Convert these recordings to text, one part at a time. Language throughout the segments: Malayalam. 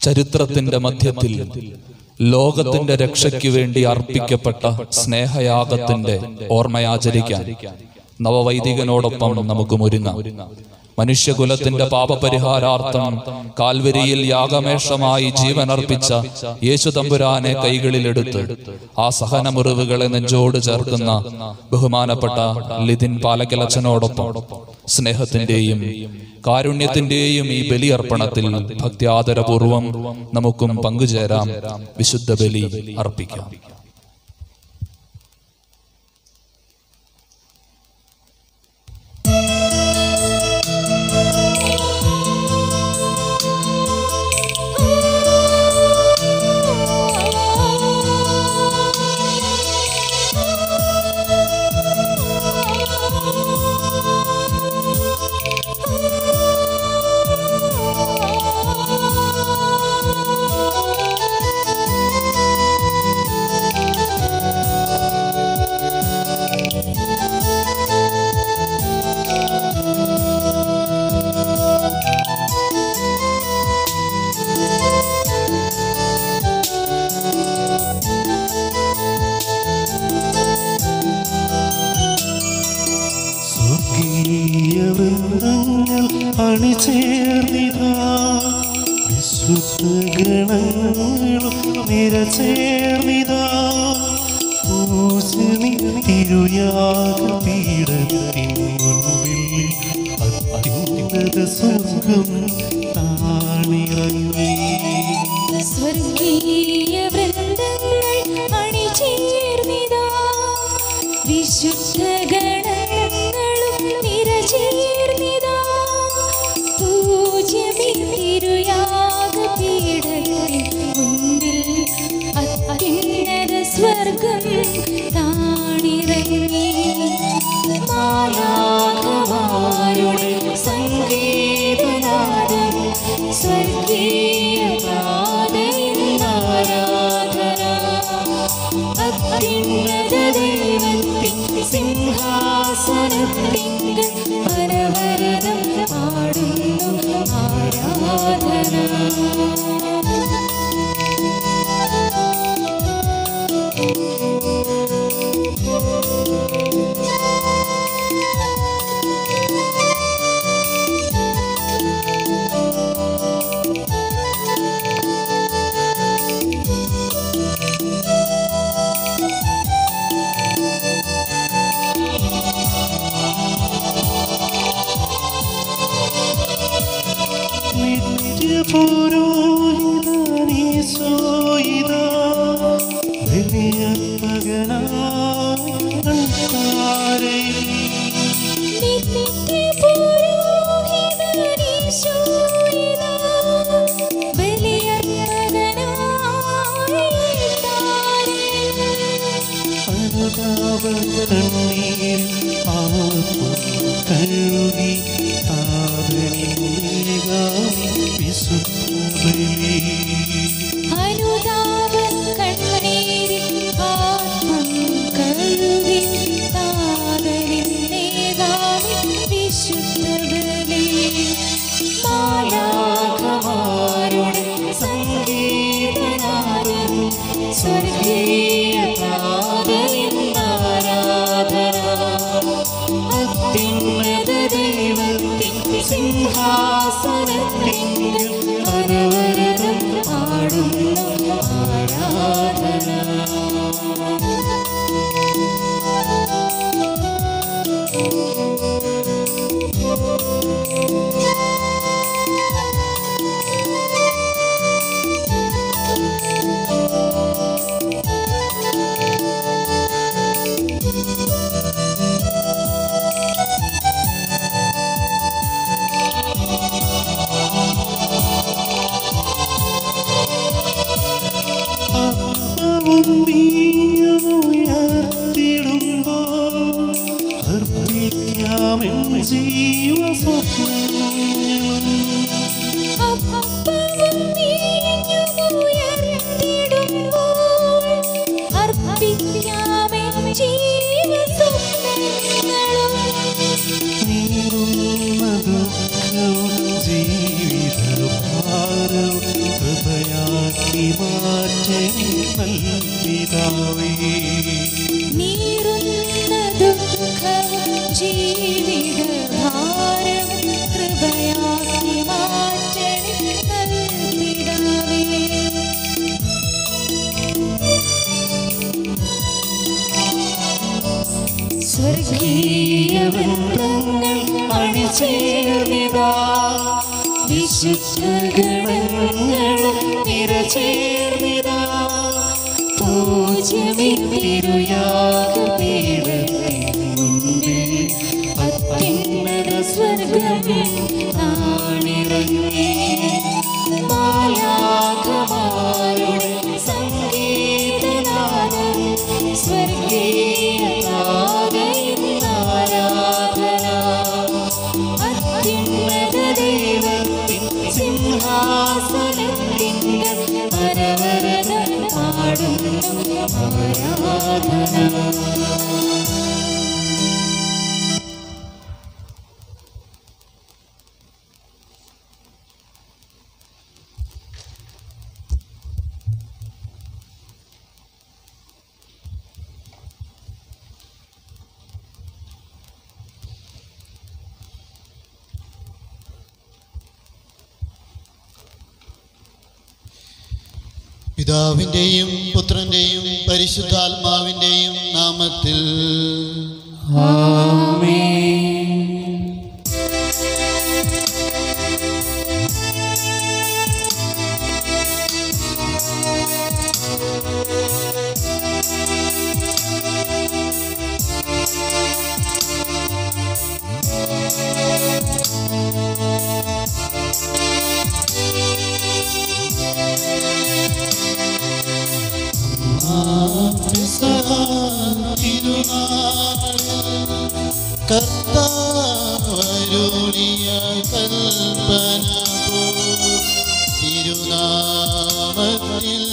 ചരിത്രത്തിന്റെ മധ്യത്തിൽ ലോകത്തിന്റെ രക്ഷയ്ക്ക് വേണ്ടി അർപ്പിക്കപ്പെട്ട സ്നേഹയാഗത്തിന്റെ ഓർമ്മയാചരിക്കാൻ നവവൈദികനോടൊപ്പം നമുക്ക് ഒരുങ്ങാം മനുഷ്യകുലത്തിന്റെ പാപപരിഹാരാർത്ഥം കാൽവരിയിൽ യാഗമേഷമായി ജീവനർപ്പിച്ച യേശു തമ്പുരാനെ കൈകളിലെടുത്ത് ആ സഹനമുറിവുകളെ നെഞ്ചോട് ചേർക്കുന്ന ബഹുമാനപ്പെട്ട ലിതിൻ പാലക്കലച്ചനോടൊപ്പം സ്നേഹത്തിന്റെയും കാരുണ്യത്തിന്റെയും ഈ ബലിയർപ്പണത്തിൽ ഭക്ത്യാദരപൂർവം നമുക്കും പങ്കുചേരാം വിശുദ്ധ ബലി അർപ്പിക്കാം സ്വർഗീയ വൃന്ദങ്ങൾ അണിചേർന്നിതാ വിശുദ്ധ ഗണങ്ങളും നിരചേർന്നിതാ പൂജനി തിരുയാഗ പീഠത്തിൻ മുൻപിൽ അത്യുന്നത സ്വർഗം താണിറങ്ങി സ്വർഗീയ വൃന്ദങ്ങൾ അണിചേർന്നിതാ വിശുദ്ധ ഗണങ്ങളും നിരചേർന്നിതാ പൂജ്യമി തിരുയാഗപീഠത്തിൻ മുൻപിൽ അത്യുന്നത സ്വർഗം താണിറങ്ങി മാലാഖമാരുടെ സംഗീതനാദം സ്വർഗീയ ആരാധന അത്യുന്നത ദൈവത്തിൻ സിംഹാസനത്തിങ്കൽ അനവരതം പാടുന്നു ആരാധന നിത്യപുരോഹിതനീശോയിതാ വലിയ മകനായി അനുതാപ കണ്ണീർ ആത്മം കഴുകി താതനിലേകാമി വിശുദ്ധ ബലി സ്വർഗീയ ആരാധന അത്യുന്നത ദൈവത്തിൻ സിംഹാസനത്തിങ്കൽ അനവരതം പാടുന്നു ആരാധന അപ്പവും നീയും ഉയർത്തിടുമ്പോൾ അർപ്പിക്കാമെൻ ജീവസ്വപ്നങ്ങളും അപ്പവും വീഞ്ഞും ഉയർത്തിടുമ്പോൾ അർപ്പിക്കാമെൻ ജീവസ്വപ്നങ്ങളും നീറുന്ന ദുഃഖവും ജീവിതഭാരവും ഹൃദയ നൽകിതാവേ നീറുന്ന ദുഃഖവും ജീവിതഭാരവും കൃപയാക്കി മാറ്റണേ നൽകിടാവേ സ്വർഗീയ വൃന്ദങ്ങൾ അണിചേർന്നിതാ വിശുദ്ധഗണങ്ങളും നിറചേർന്നിതാ പൂജ്യമിത്തിരുയാകപീഠത്തിൻ മുൻപിൽ അത്യുന്നത സ്വർഗം താണിറങ്ങി മാലാഖമാരുടെ സംഗീതനാദം സ്വർഗീയതാകയിന്നാരാധന അത്യുന്നത ദൈവത്തിൻ സിംഹാസനത്തിങ്കൽ പരവരതൻ പാടുന്നു ആരാധന പിതാവിൻ്റെയും പുത്രൻ്റെയും പരിശുദ്ധാത്മാവിൻ്റെയും നാമത്തിൽ കർത്താവരുളിയ കൽപ്പന തിരുനാമത്തിൽ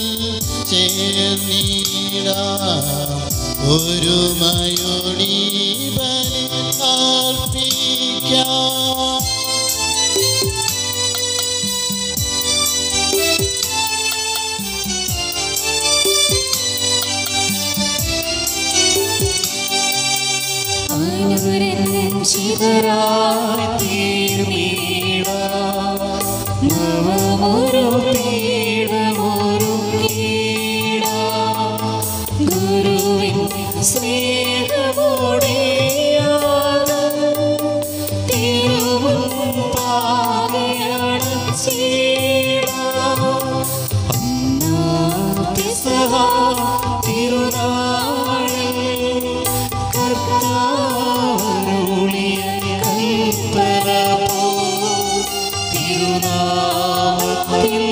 ചേർന്നിടാം ഒരു മയൊടി ബലി അർപ്പിക്കാം ചിതരായി തീർന്നീട നവമൊരു പീഠമൊരു കീട ഗുരുവിൻ സ്നേഹമോടെ തിരുമുമ്പാകയാണ് ചീട പെസഹ തിരുനാളിൽ കർത്താവരുളിയ കൽപ്പന പോൽ തിരുനാമത്തിൽ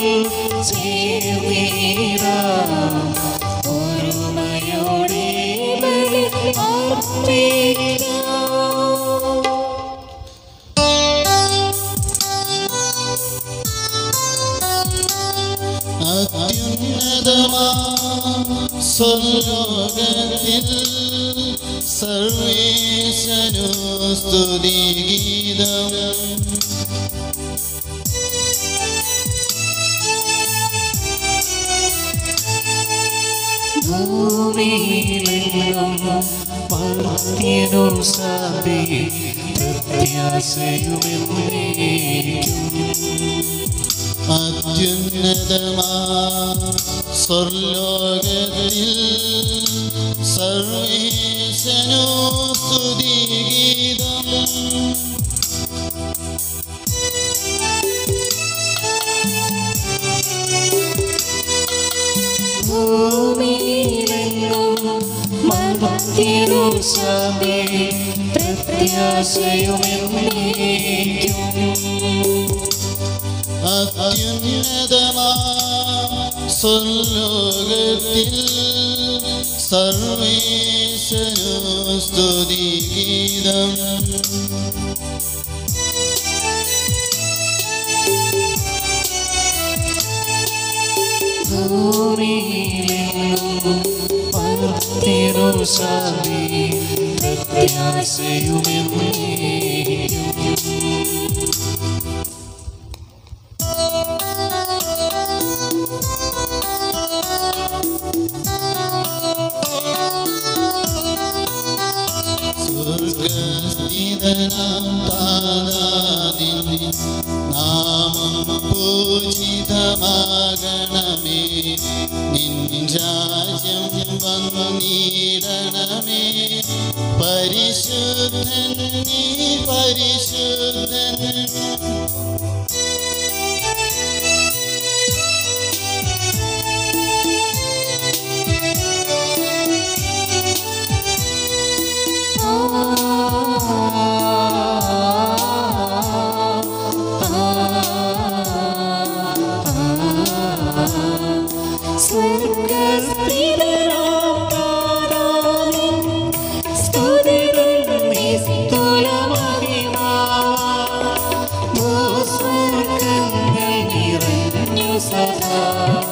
ചേർന്നിടാം ഒരുമയോടെ ബലി അർപ്പിക്കാം അത്യുന്നതമാ സ്വർലോകത്തിൽ സർവേശനു സ്തുതിഗീതം ഭൂമിയിലെങ്ങും മർത്യനു സാധി പ്രത്യാശയുമെന്നേക്കും അത്യുന്നതമാ സ്വർലോകത്തിൽ സർവേശനു സ്തുതിഗീതം ഭൂമിയിലെങ്ങും മർത്യനു സാധി പ്രത്യാശയുമെന്നേക്കും അത്യുന്നതമാ സ്വർലോകത്തിൽ സർവേശനു സ്തുതിഗീതം ഭൂമിയിലെങ്ങും മർത്യനു സാധി പ്രത്യാശയുമെന്നേക്കും നാമം പൂജിതമാകണമേ നിൻ രാജ്യം വന്നിടണമേ പരിശുദ്ധൻ നീ പരിശുദ്ധൻ സദാ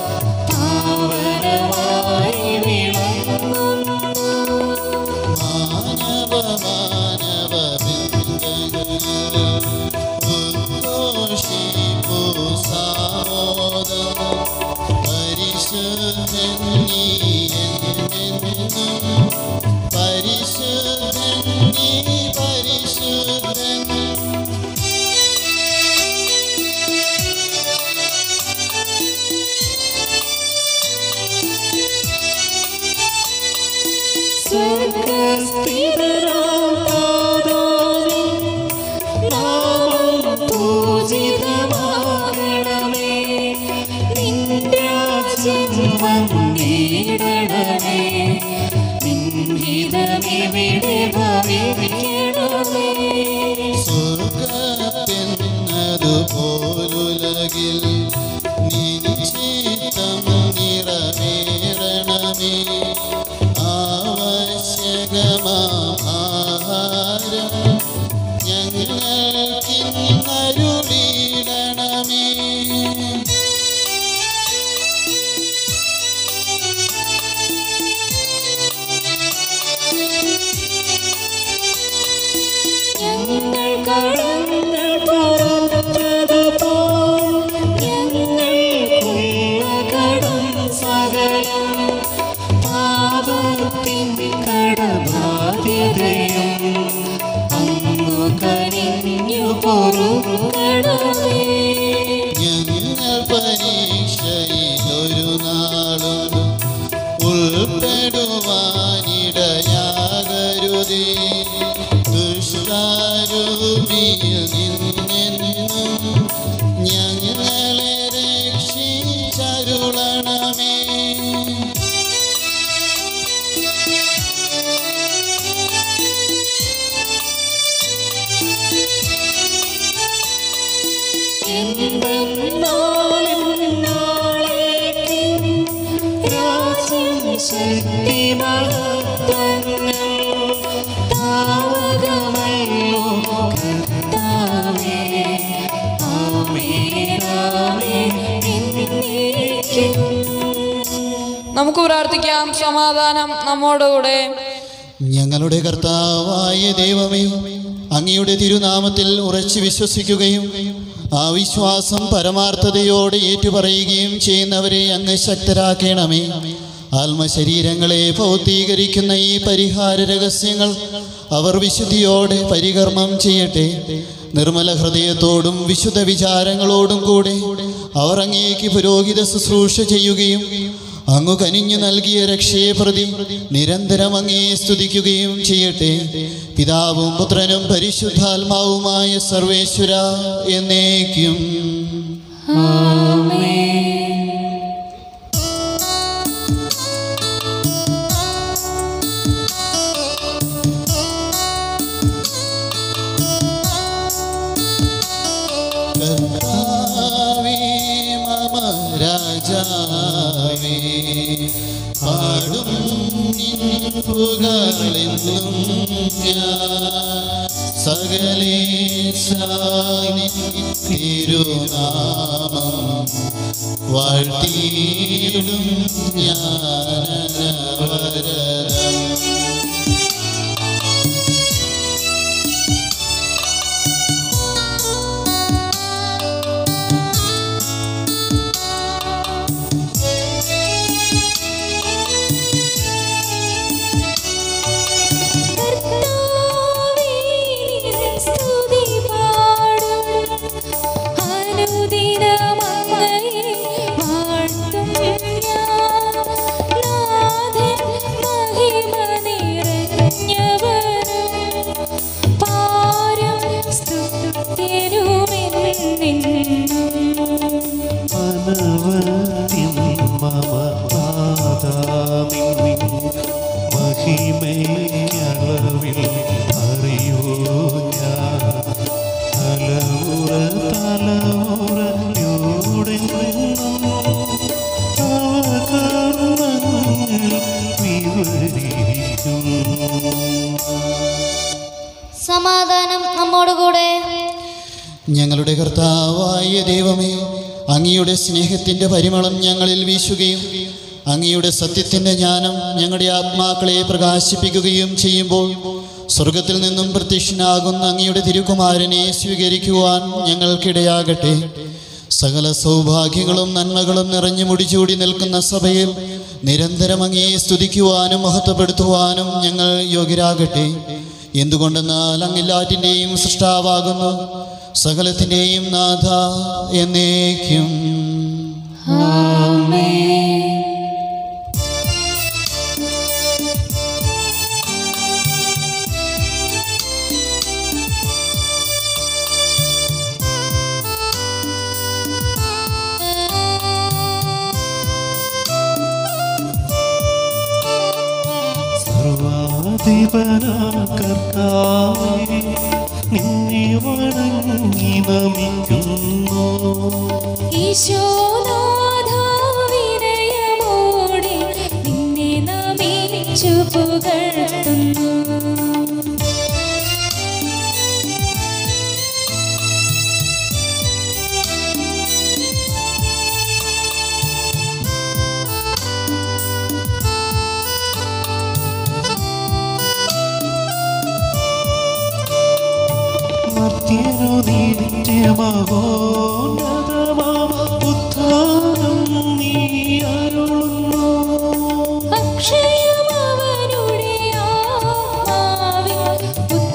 പാവനമായി വിളങ്ങുന്നു മാനവ മാനവ ഉദ്ഘോഷിപ്പു സാമോദം പരിശുദ്ധൻ നീ എന്നെന്നും പരിശുദ്ധൻ നീ പരിശുദ്ധൻ സ്വർഗത്തെന്നതു പോലുലകിൽ നിശ്ചിതം നിറവേറണമേ ആവശ്യകമാഹാരം ഞങ്ങൾക്കിന്നരുളിടണമേ ഞങ്ങൾ കടങ്ങൾ പുറത്തതുപോൽ ഞങ്ങൾക്കുള്ള കടം സകലം പാപത്തിൻ കടബാധ്യതയും അങ്ങു കനിഞ്ഞു പൊറുകടമേ ഞങ്ങൾ പരീക്ഷയിലൊരു നാളും ഉൾപ്പെടുവാനിടയാകരുതേ ദുഷ്ടാരൂപിയിൽ നിന്നെന്നും ഞങ്ങളെ രക്ഷിച്ചരുളണമേ നമുക്ക് പ്രാർത്ഥിക്കാം സമാധാനം നമ്മോടുകൂടെ ഞങ്ങളുടെ കർത്താവായ ദൈവമേ അങ്ങയുടെ തിരുനാമത്തിൽ ഉറച്ചു വിശ്വസിക്കുകയും ആ വിശ്വാസം പരമാർത്ഥതയോടെ ഏറ്റുപറയുകയും ചെയ്യുന്നവരെ അങ്ങ് ശക്തരാക്കണമേ ആത്മശരീരങ്ങളെ ഭൗതീകരിക്കുന്ന ഈ പരിഹാര രഹസ്യങ്ങൾ അവർ വിശുദ്ധിയോടെ പരികർമ്മം ചെയ്യട്ടെ നിർമ്മല ഹൃദയത്തോടും വിശുദ്ധ വിചാരങ്ങളോടും കൂടെ അവർ അങ്ങേക്ക് പുരോഹിത ശുശ്രൂഷ ചെയ്യുകയും അങ്ങു കനിഞ്ഞു നൽകിയ രക്ഷയെ പ്രതി നിരന്തരം അങ്ങേ സ്തുതിക്കുകയും ചെയ്യട്ടെ പിതാവും പുത്രനും പരിശുദ്ധാത്മാവുമായ സർവേശ്വര എന്നേക്കും കർത്താവേ മമ രാജാവേ പാടും നിൻ പുകഴെന്നും ഞാൻ സകലേശാനി തിരുനാമം വാഴ്ത്തിയിടും ഞാനവരതം സ്തുതി പാടും ഞങ്ങളുടെ കർത്താവായ ദൈവമേ അങ്ങയുടെ സ്നേഹത്തിൻ്റെ പരിമളം ഞങ്ങളിൽ വീശുകയും അങ്ങയുടെ സത്യത്തിൻ്റെ ജ്ഞാനം ഞങ്ങളുടെ ആത്മാക്കളെ പ്രകാശിപ്പിക്കുകയും ചെയ്യുമ്പോൾ സ്വർഗത്തിൽ നിന്നും പ്രത്യക്ഷനാകുന്ന അങ്ങയുടെ തിരുകുമാരനെ സ്വീകരിക്കുവാൻ ഞങ്ങൾക്കിടയാകട്ടെ സകല സൗഭാഗ്യങ്ങളും നന്മകളും നിറഞ്ഞു മുടിചൂടി നിൽക്കുന്ന സഭയിൽ നിരന്തരം അങ്ങയെ സ്തുതിക്കുവാനും മഹത്വപ്പെടുത്തുവാനും ഞങ്ങൾ യോഗ്യരാകട്ടെ എന്തുകൊണ്ടെന്നാൽ അങ്ങില്ലാറ്റിൻ്റെയും സൃഷ്ടാവാകുന്നു സകലത്തിൻ്റെയും നാഥ എന്നേക്കും സർവാധിപനാം കർത്താവേ നിന്നെ വണങ്ങി നമിക്കുന്നു ഈശോനാഥാവിനയമോടെ നിന്നെ നമിച്ചു പുകഴ്ത്തുന്നു മർത്യനു നിത്യമഹോന്നതമാം ഉത്ഥാനം നീ അരുളുന്നു അക്ഷയമവനുടെ ആത്മാവിൽ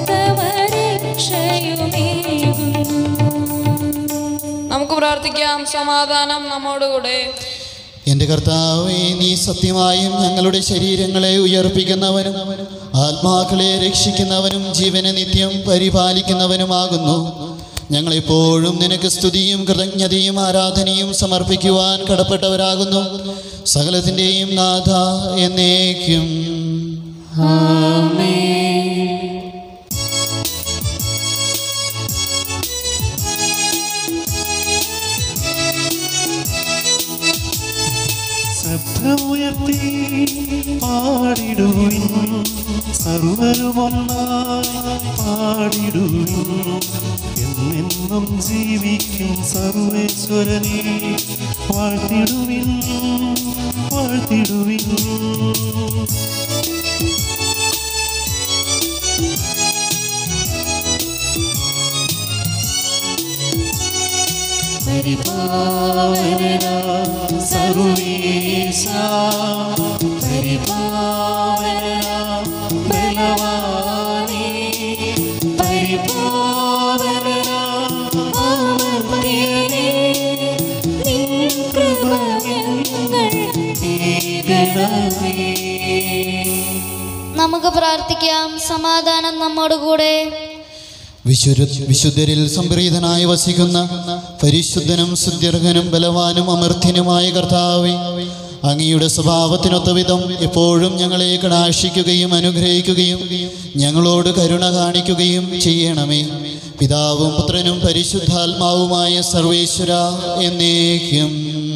ഉത്തമരക്ഷയുമേകുന്നു നമുക്ക് പ്രാർത്ഥിക്കാം സമാധാനം നമ്മോടുകൂടെ എൻ്റെ കർത്താവേ നീ സത്യമായും ഞങ്ങളുടെ ശരീരങ്ങളെ ഉയർപ്പിക്കുന്നവനും ആത്മാക്കളെ രക്ഷിക്കുന്നവനും ജീവനെ നിത്യം പരിപാലിക്കുന്നവനുമാകുന്നു ഞങ്ങളെപ്പോഴും നിനക്ക് സ്തുതിയും കൃതജ്ഞതയും ആരാധനയും സമർപ്പിക്കുവാൻ കടപ്പെട്ടവരാകുന്നു സകലത്തിൻ്റെയും നാഥ എന്നേക്കും ശബ്ദമുയർത്തി പാടിടുവിൻ സർവരുമൊന്നായി പാടിടുവിൻ എന്നെന്നും ജീവിക്കും സർവേശ്വരനെ വാഴ്ത്തിടുവിൻ വാഴ്ത്തിടുവിൻ പരിപാവന സർവേശ പരിപാവന ബലവാനേ പരിപാവന അമർത്യനേ, നിൻ കൃപ ഞങ്ങൾ ഏകണമേ നമുക്ക് പ്രാർത്ഥിക്കാം സമാധാനം നമ്മോടുകൂടെ വിശുദ്ധ വിശുദ്ധരിൽ സംപ്രീതനായി വസിക്കുന്ന പരിശുദ്ധനും സുദീർഘനും ബലവാനും അമർത്യനുമായ കർത്താവെ അങ്ങയുടെ സ്വഭാവത്തിനൊത്ത വിധം എപ്പോഴും ഞങ്ങളെ കടാക്ഷിക്കുകയും അനുഗ്രഹിക്കുകയും ഞങ്ങളോട് കരുണ കാണിക്കുകയും ചെയ്യണമേ പിതാവും പുത്രനും പരിശുദ്ധാത്മാവുമായ സർവേശ്വര എന്നേക്കും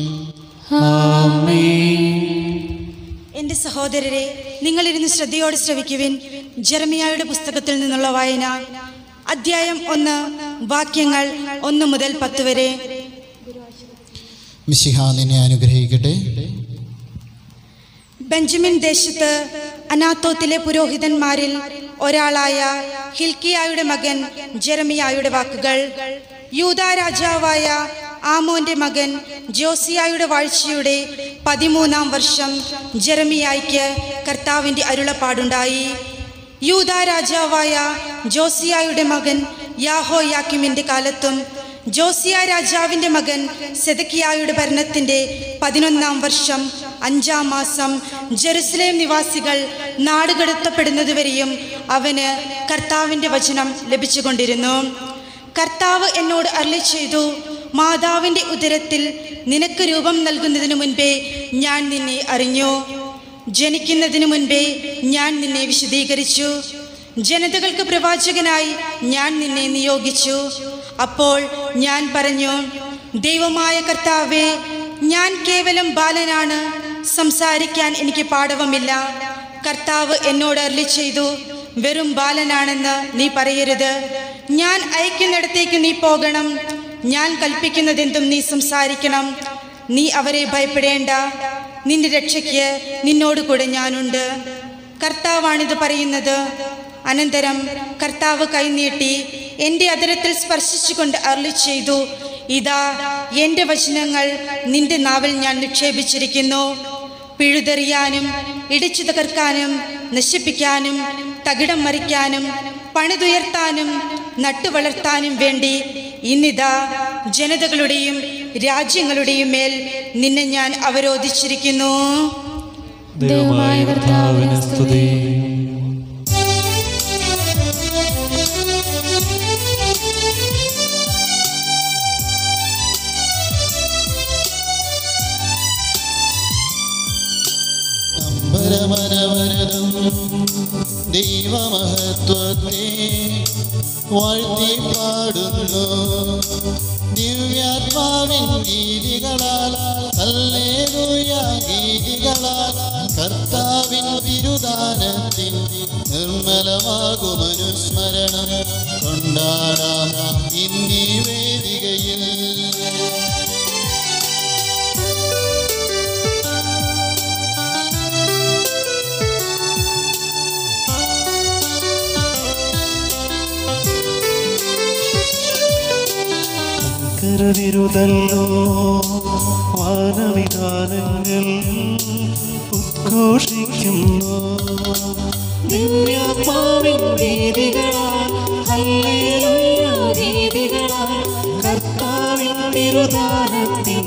എൻ്റെ സഹോദരരെ നിങ്ങളിരുന്ന് ശ്രദ്ധയോടെ ശ്രവിക്കുവിൻ ജെറമിയായുടെ പുസ്തകത്തിൽ നിന്നുള്ള വായന അധ്യായം ഒന്ന് വാക്യങ്ങൾ ഒന്ന് മുതൽ പത്ത് വരെ മിശിഹ നിന്നെ അനുഗ്രഹിക്കട്ടെ ബെഞ്ചമിൻ ദേശത്ത് അനാത്തോത്തിലെ പുരോഹിതന്മാരിൽ ഒരാളായ ഹിൽക്കിയായുടെ മകൻ ജെറമിയായുടെ വാക്കുകൾ യൂത രാജാവായ ആമോന്റെ മകൻ ജോസിയായുടെ വാഴ്ചയുടെ പതിമൂന്നാം വർഷം ജെറമിയായ്ക്ക് കർത്താവിൻ്റെ അരുളപ്പാടുണ്ടായി യൂത രാജാവായ ജോസിയായുടെ മകൻ യാഹോ യാക്കിമിന്റെ കാലത്തും ജോസിയ രാജാവിന്റെ മകൻ സെദക്കിയായുടെ ഭരണത്തിന്റെ പതിനൊന്നാം വർഷം അഞ്ചാം മാസം ജെറുസലേം നിവാസികൾ നാടുകടത്തപ്പെടുന്നതുവരെയും അവന് കർത്താവിന്റെ വചനം ലഭിച്ചുകൊണ്ടിരുന്നു കർത്താവ് എന്നോട് അരളി ചെയ്തു മാതാവിന്റെ ഉദരത്തിൽ നിനക്ക് രൂപം നൽകുന്നതിനു മുൻപേ ഞാൻ നിന്നെ അറിഞ്ഞു ജനിക്കുന്നതിനു മുൻപേ ഞാൻ നിന്നെ വിശദീകരിച്ചു ജനതകൾക്ക് പ്രവാചകനായി ഞാൻ നിന്നെ നിയോഗിച്ചു അപ്പോൾ ഞാൻ പറഞ്ഞു ദൈവമായ കർത്താവേ ഞാൻ കേവലം ബാലനാണ് സംസാരിക്കാൻ എനിക്ക് പാടവമില്ല കർത്താവ് എന്നോട് അരളി ചെയ്തു വെറും ബാലനാണെന്ന് നീ പറയരുത് ഞാൻ അയക്കുന്നിടത്തേക്ക് നീ പോകണം ഞാൻ കൽപ്പിക്കുന്നതെന്തും നീ സംസാരിക്കണം നീ അവരെ ഭയപ്പെടേണ്ട നിന്റെ രക്ഷയ്ക്ക് നിന്നോട് കൂടെ ഞാനുണ്ട് കർത്താവാണിത് പറയുന്നത് അനന്തരം കർത്താവ് കൈനീട്ടി എൻ്റെ അതരത്തിൽ സ്പർശിച്ചുകൊണ്ട് അരുളി ചെയ്തു ഇതാ എൻ്റെ വചനങ്ങൾ നിന്റെ നാവിൽ ഞാൻ നിക്ഷേപിച്ചിരിക്കുന്നു പിഴുതെറിയാനും ഇടിച്ചു തകർക്കാനും നശിപ്പിക്കാനും തകിടം മറിക്കാനും പണിതുയർത്താനും നട്ടുവളർത്താനും വേണ്ടി ഇന്നിതാ ജനതകളുടെയും രാജ്യങ്ങളുടെയും മേൽ നിന്നെ ഞാൻ അവരോധിച്ചിരിക്കുന്നു ദൈവമായ കർത്താവിന് സ്തുതി അമ്പരമനവരതം ദൈവമഹത്വത്തെ വാഴ്ത്തി പാടുന്നു ദിവ്യാത്മാവിൻ ഗീതികളാൽ ഹല്ലേലൂയ ഗീതികളാൽ കർത്താവിൻ തിരുദാനത്തിൻ നിർമ്മലമാകുമനുസ്മരണം കൊണ്ടാടാം ഇന്നീ വേദികയിൽ കരവിരുതല്ലോ വാനവിധാനങ്ങൾ ഉദ്ഘോഷിക്കുന്നു ദിവ്യാത്മാവിൻ വേദികളാൽ ഹല്ലേലൂയ വേദികളാൽ കർത്താവിൻ തിരുദാനത്തിൻ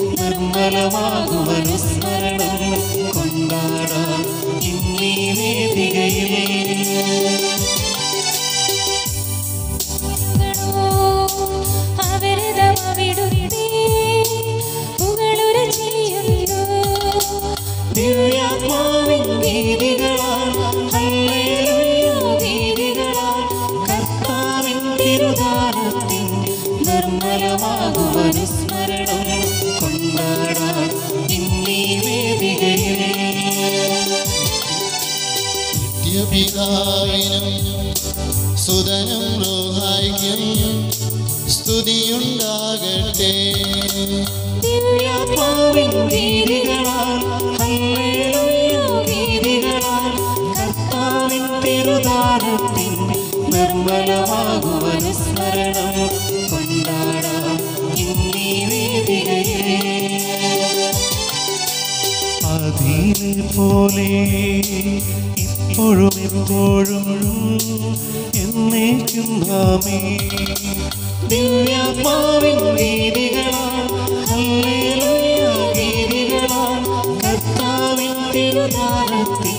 നിർമ്മലമാകുമനുസ്മരണം കൊണ്ടാടാം ഇന്നീ വേദികയിൽ ദിവ്യാത്മാവിൻ ഗീതികളാൽ ഹല്ലേലൂയ ഗീതികളാൽ കർത്താവിൻ തിരുദാനത്തിൻ നിർമ്മലമാകുമനുസ്മരണം കൊണ്ടാടാൻ ഇന്നീ വേദികയിൽ നിത്യപിതാവിനും സുതനും റോഹായിക്കും സ്തുതിയുണ്ടാകട്ടെ ദിവ്യാത്മാവിൻ ഗീതികളാൽ ഹല്ലേലൂയ ഗീതികളാൽ കർത്താവിൻ തിരുദാനത്തിൻ നിർമ്മലമാകുമനുസ്മരണം കൊണ്ടാടാം ഇന്നീ വേദികയിൽ അതിനെ പോലെ ഇപ്പോഴും എപ്പോഴും എന്നേക്കും നാമേ ദിവ്യാത്മാവിൻ ഗീതികളാൽ ഹല്ലേലൂയ ഗീതികളാൽ കർത്താവിൻ തിരുനാമത്തിൻ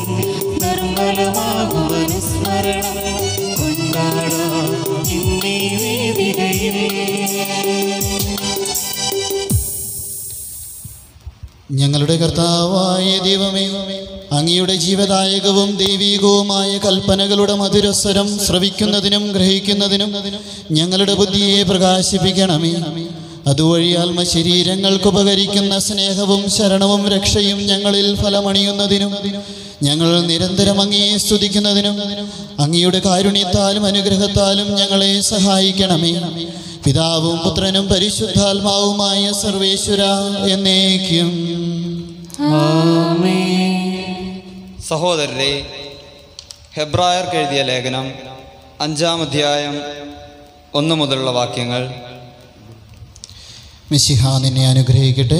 നിർമ്മലമാകുമനുസ്മരണം കൊണ്ടാടാം ഇന്നീ വേദികയിൽ ഞങ്ങളുടെ കർത്താവായ ദൈവമേ അങ്ങയുടെ ജീവദായകവും ദൈവീകവുമായ കൽപ്പനകളുടെ മധുരസ്വരം ശ്രവിക്കുന്നതിനും ഗ്രഹിക്കുന്നതിനും ഞങ്ങളുടെ ബുദ്ധിയെ പ്രകാശിപ്പിക്കണമേ അതുവഴി ആത്മശരീരങ്ങൾക്ക് ഉപകരിക്കുന്ന സ്നേഹവും ശരണവും രക്ഷയും ഞങ്ങളിൽ ഫലമണിയുന്നതിനും ഞങ്ങൾ നിരന്തരം അങ്ങയെ സ്തുതിക്കുന്നതിനും അങ്ങയുടെ കാരുണ്യത്താലും അനുഗ്രഹത്താലും ഞങ്ങളെ സഹായിക്കണമേ പിതാവും പുത്രനും പരിശുദ്ധാത്മാവുമായ സർവേശ്വര എന്നേക്കും സഹോദരരെ ഹെബ്രായർക്ക് എഴുതിയ ലേഖനം അഞ്ചാം അധ്യായം ഒന്ന് മുതലുള്ള വാക്യങ്ങൾ മിശിഹ നിന്നെ അനുഗ്രഹിക്കട്ടെ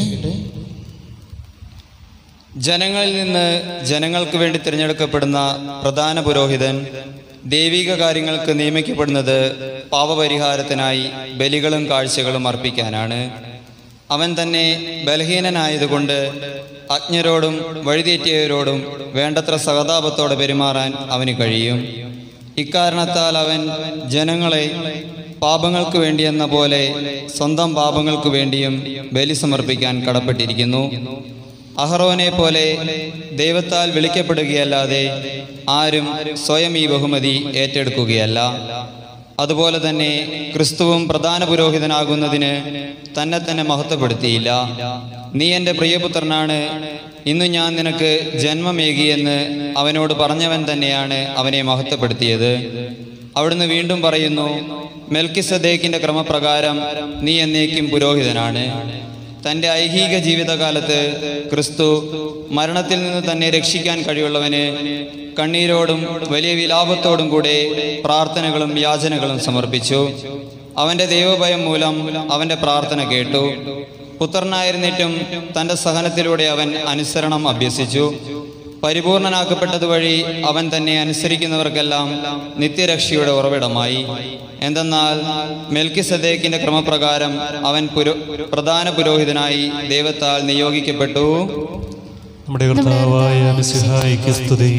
ജനങ്ങളിൽ നിന്ന് ജനങ്ങൾക്ക് വേണ്ടി തിരഞ്ഞെടുക്കപ്പെടുന്ന പ്രധാന പുരോഹിതൻ ദൈവിക കാര്യങ്ങൾക്ക് നിയമിക്കപ്പെടുന്നത് പാപപരിഹാരത്തിനായി ബലികളും കാഴ്ചകളും അർപ്പിക്കാനാണ് അവൻ തന്നെ ബലഹീനനായതുകൊണ്ട് അജ്ഞരോടും വഴിതെറ്റിയവരോടും വേണ്ടത്ര സഹതാപത്തോടെ പെരുമാറാൻ അവന് കഴിയും ഇക്കാരണത്താൽ അവൻ ജനങ്ങളെ പാപങ്ങൾക്ക് വേണ്ടിയെന്ന പോലെ സ്വന്തം പാപങ്ങൾക്ക് വേണ്ടിയും ബലി സമർപ്പിക്കാൻ കടപ്പെട്ടിരിക്കുന്നു അഹറോനെ പോലെ ദൈവത്താൽ വിളിക്കപ്പെടുകയല്ലാതെ ആരും സ്വയം ഈ ബഹുമതി ഏറ്റെടുക്കുകയല്ല അതുപോലെ തന്നെ ക്രിസ്തുവും പ്രധാന പുരോഹിതനാകുന്നതിന് തന്നെ തന്നെ മഹത്വപ്പെടുത്തിയില്ല നീ എൻ്റെ പ്രിയപുത്രനാണ് ഇന്ന് ഞാൻ നിനക്ക് ജന്മമേകിയെന്ന് അവനോട് പറഞ്ഞവൻ തന്നെയാണ് അവനെ മഹത്വപ്പെടുത്തിയത് അവിടുന്ന് വീണ്ടും പറയുന്നു മെൽക്കിസദേക്കിന്റെ ക്രമപ്രകാരം നീ എന്നേക്കും പുരോഹിതനാണ് തൻ്റെ ഐഹിക ജീവിതകാലത്ത് ക്രിസ്തു മരണത്തിൽ നിന്ന് തന്നെ രക്ഷിക്കാൻ കഴിവുള്ളവന് കണ്ണീരോടും വലിയ വിലാപത്തോടും കൂടെ പ്രാർത്ഥനകളും യാചനകളും സമർപ്പിച്ചു അവൻ്റെ ദൈവഭയം മൂലം അവൻ്റെ പ്രാർത്ഥന കേട്ടു പുത്രനായിരുന്നിട്ടും തൻ്റെ സഹനത്തിലൂടെ അവൻ അനുസരണം അഭ്യസിച്ചു പരിപൂർണനാക്കപ്പെട്ടതുവഴി അവൻ തന്നെ അനുസരിക്കുന്നവർക്കെല്ലാം നിത്യരക്ഷയുടെ ഉറവിടമായി എന്തെന്നാൽ മെൽക്കി സദേക്കിന്റെ ക്രമപ്രകാരം അവൻ പുരോ പ്രധാന പുരോഹിതനായി ദൈവത്താൽ നിയോഗിക്കപ്പെട്ടു നമ്മുടെ കർത്താവായ മിശിഹായിക്ക് സ്തുതി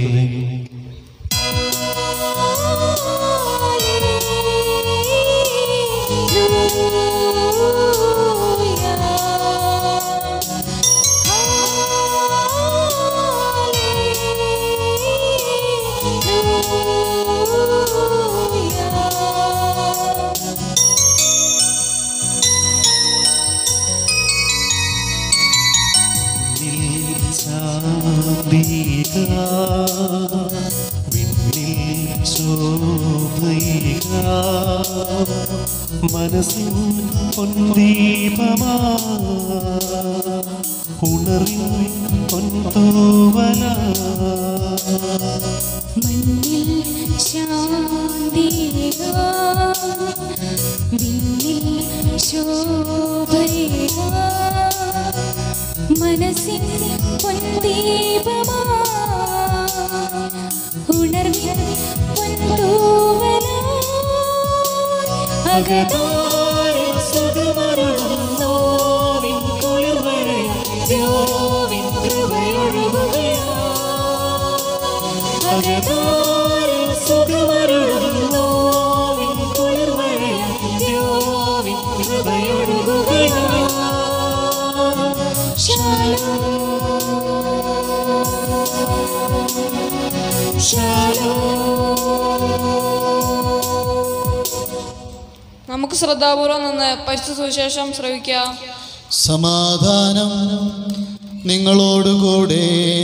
മനസ്സിൻ പൊന്തീപമാ ഉണറിൻ പൊന്തൂവല മണ്ണിൽ ശാന്തിക വിണ്ണിൽ ശോഭയ മനസ്സിൻ പൊന്തീപമാ ഉണർവിൻ പൊന്തൂവല അകതാരിൽ സുഖമരുളുന്നു വിൻ കുളിർവരയ ദ്യോവിൻ കൃപയൊഴുകുകയാ അകതാരിൽ സുഖമരുളുന്നു വിൻ കുളിർവരയ ദ്യോവിൻ കൃപയൊഴുകുകയാ നമുക്ക് ശ്രദ്ധാപൂർവം നിന്ന് പരിശുദ്ധ സുവിശേഷം ശ്രവിക്കാം സമാധാനം നിങ്ങളോടുകൂടെ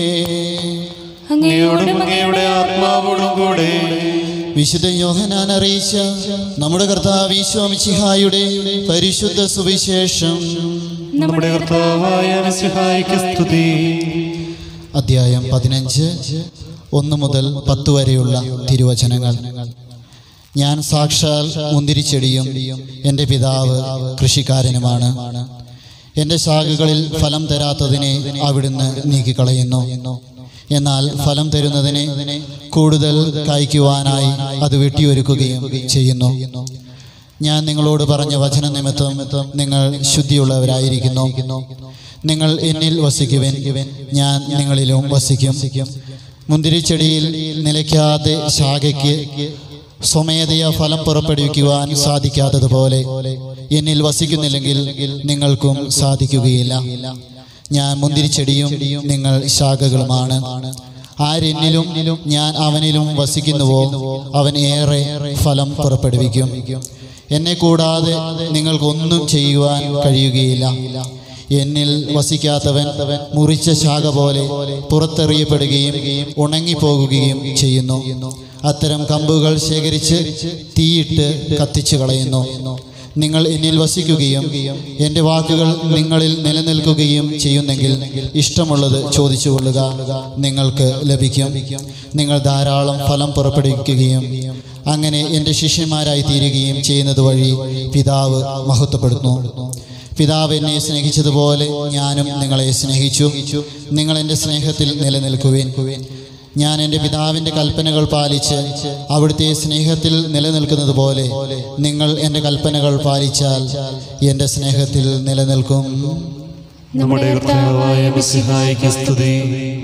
അങ്ങയോടും അങ്ങയുടെ ആത്മാവോടും കൂടെ വിശുദ്ധ യോഹനാൻ അറിയിച്ച നമ്മുടെ കർത്താവ് ഈശോമിച്ചിഹായുടെ പരിശുദ്ധ സുവിശേഷം നമ്മുടെ കർത്താവായ മിശിഹായിക്ക് സ്തുതി അധ്യായം പതിനഞ്ച് ഒന്ന് മുതൽ പത്ത് വരെയുള്ള തിരുവചനങ്ങൾ ഞാൻ സാക്ഷാൽ മുന്തിരിച്ചെടിയും എൻ്റെ പിതാവ് കൃഷിക്കാരനുമാണ് എൻ്റെ ശാഖകളിൽ ഫലം തരാത്തതിനെ അവിടുന്ന് നീക്കിക്കളയുന്നു എന്നാൽ ഫലം തരുന്നതിനെ കൂടുതൽ കായ്ക്കുവാനായി അത് വെട്ടിയൊരുക്കുകയും ചെയ്യുന്നു ഞാൻ നിങ്ങളോട് പറഞ്ഞ വചന നിമിത്തം നിങ്ങൾ ശുദ്ധിയുള്ളവരായിരിക്കുന്നു നിങ്ങൾ എന്നിൽ വസിക്കുവൻ ഞാൻ നിങ്ങളിലും വസിക്കും മുന്തിരിച്ചെടിയിൽ നിലയ്ക്കാതെ ശാഖയ്ക്ക് സ്വമേധയാ ഫലം പുറപ്പെടുവിക്കുവാൻ സാധിക്കാത്തതുപോലെ എന്നിൽ വസിക്കുന്നില്ലെങ്കിൽ നിങ്ങൾക്കും സാധിക്കുകയില്ല ഞാൻ മുന്തിരിച്ചെടിയും നിങ്ങൾ ശാഖകളുമാണ് ആരെന്നിലും ഞാൻ അവനിലും വസിക്കുന്നുവോ അവൻ ഏറെ ഫലം പുറപ്പെടുവിക്കും എന്നെ കൂടാതെ നിങ്ങൾക്കൊന്നും ചെയ്യുവാൻ കഴിയുകയില്ല എന്നിൽ വസിക്കാത്തവൻ മുറിച്ച ശാഖ പോലെ പുറത്തെറിയപ്പെടുകയും ഉണങ്ങിപ്പോകുകയും ചെയ്യുന്നു അത്തരം കമ്പുകൾ ശേഖരിച്ച് തീയിട്ട് കത്തിച്ചു കളയുന്നു നിങ്ങൾ എന്നിൽ വസിക്കുകയും എൻ്റെ വാക്കുകൾ നിങ്ങളിൽ നിലനിൽക്കുകയും ചെയ്യുന്നെങ്കിൽ ഇഷ്ടമുള്ളത് ചോദിച്ചു കൊള്ളുക നിങ്ങൾക്ക് ലഭിക്കും നിങ്ങൾ ധാരാളം ഫലം പുറപ്പെടുവിക്കുകയും അങ്ങനെ എൻ്റെ ശിഷ്യന്മാരായി തീരുകയും ചെയ്യുന്നത് വഴി പിതാവ് മഹത്വപ്പെടുന്നു പിതാവ് എന്നെ സ്നേഹിച്ചതുപോലെ ഞാനും നിങ്ങളെ സ്നേഹിച്ചു നിങ്ങൾ എൻ്റെ സ്നേഹത്തിൽ നിലനിൽക്കുവേൻ ഞാൻ എൻ്റെ പിതാവിൻ്റെ കൽപ്പനകൾ പാലിച്ച് അവിടുത്തെ സ്നേഹത്തിൽ നിലനിൽക്കുന്നത് പോലെ നിങ്ങൾ എൻ്റെ കൽപ്പനകൾ പാലിച്ചാൽ എൻ്റെ സ്നേഹത്തിൽ നിലനിൽക്കും നമ്മുടെ കർത്താവായ മിശിഹായിക്ക് സ്തുതി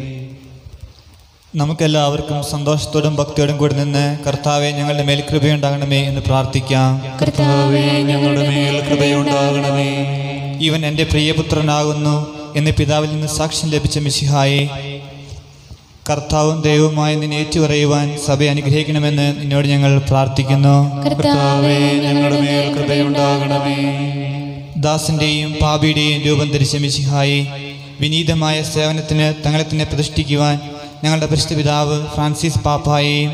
നമുക്കെല്ലാവർക്കും സന്തോഷത്തോടും ഭക്തിയോടും കൂടി നിന്ന് കർത്താവെ ഞങ്ങളുടെ മേൽ കൃപയുണ്ടാകണമേ എന്ന് പ്രാർത്ഥിക്കാം കർത്താവേ ഞങ്ങളുടെ മേൽ കൃപയുണ്ടാകണമേ ഇവൻ എൻ്റെ പ്രിയപുത്രനാകുന്നു എന്ന് പിതാവിൽ നിന്ന് സാക്ഷ്യം ലഭിച്ച മിശിഹായെ കർത്താവും ദൈവവുമായി നിന്നെ ഏറ്റുപറയുവാൻ സഭ അനുഗ്രഹിക്കണമെന്ന് നിന്നോട് ഞങ്ങൾ പ്രാർത്ഥിക്കുന്നു കർത്താവേ ഞങ്ങളുടെ മേൽ കൃപയുണ്ടാകണമേ ദാസിൻ്റെയും പാപിയുടെയും രൂപം ധരിച്ച മിശിഹായെ വിനീതമായ സേവനത്തിന് തങ്ങളെ തന്നെ പ്രതിഷ്ഠിക്കുവാൻ ഞങ്ങളുടെ പരിശുദ്ധ പിതാവ് ഫ്രാൻസിസ് പാപ്പായെയും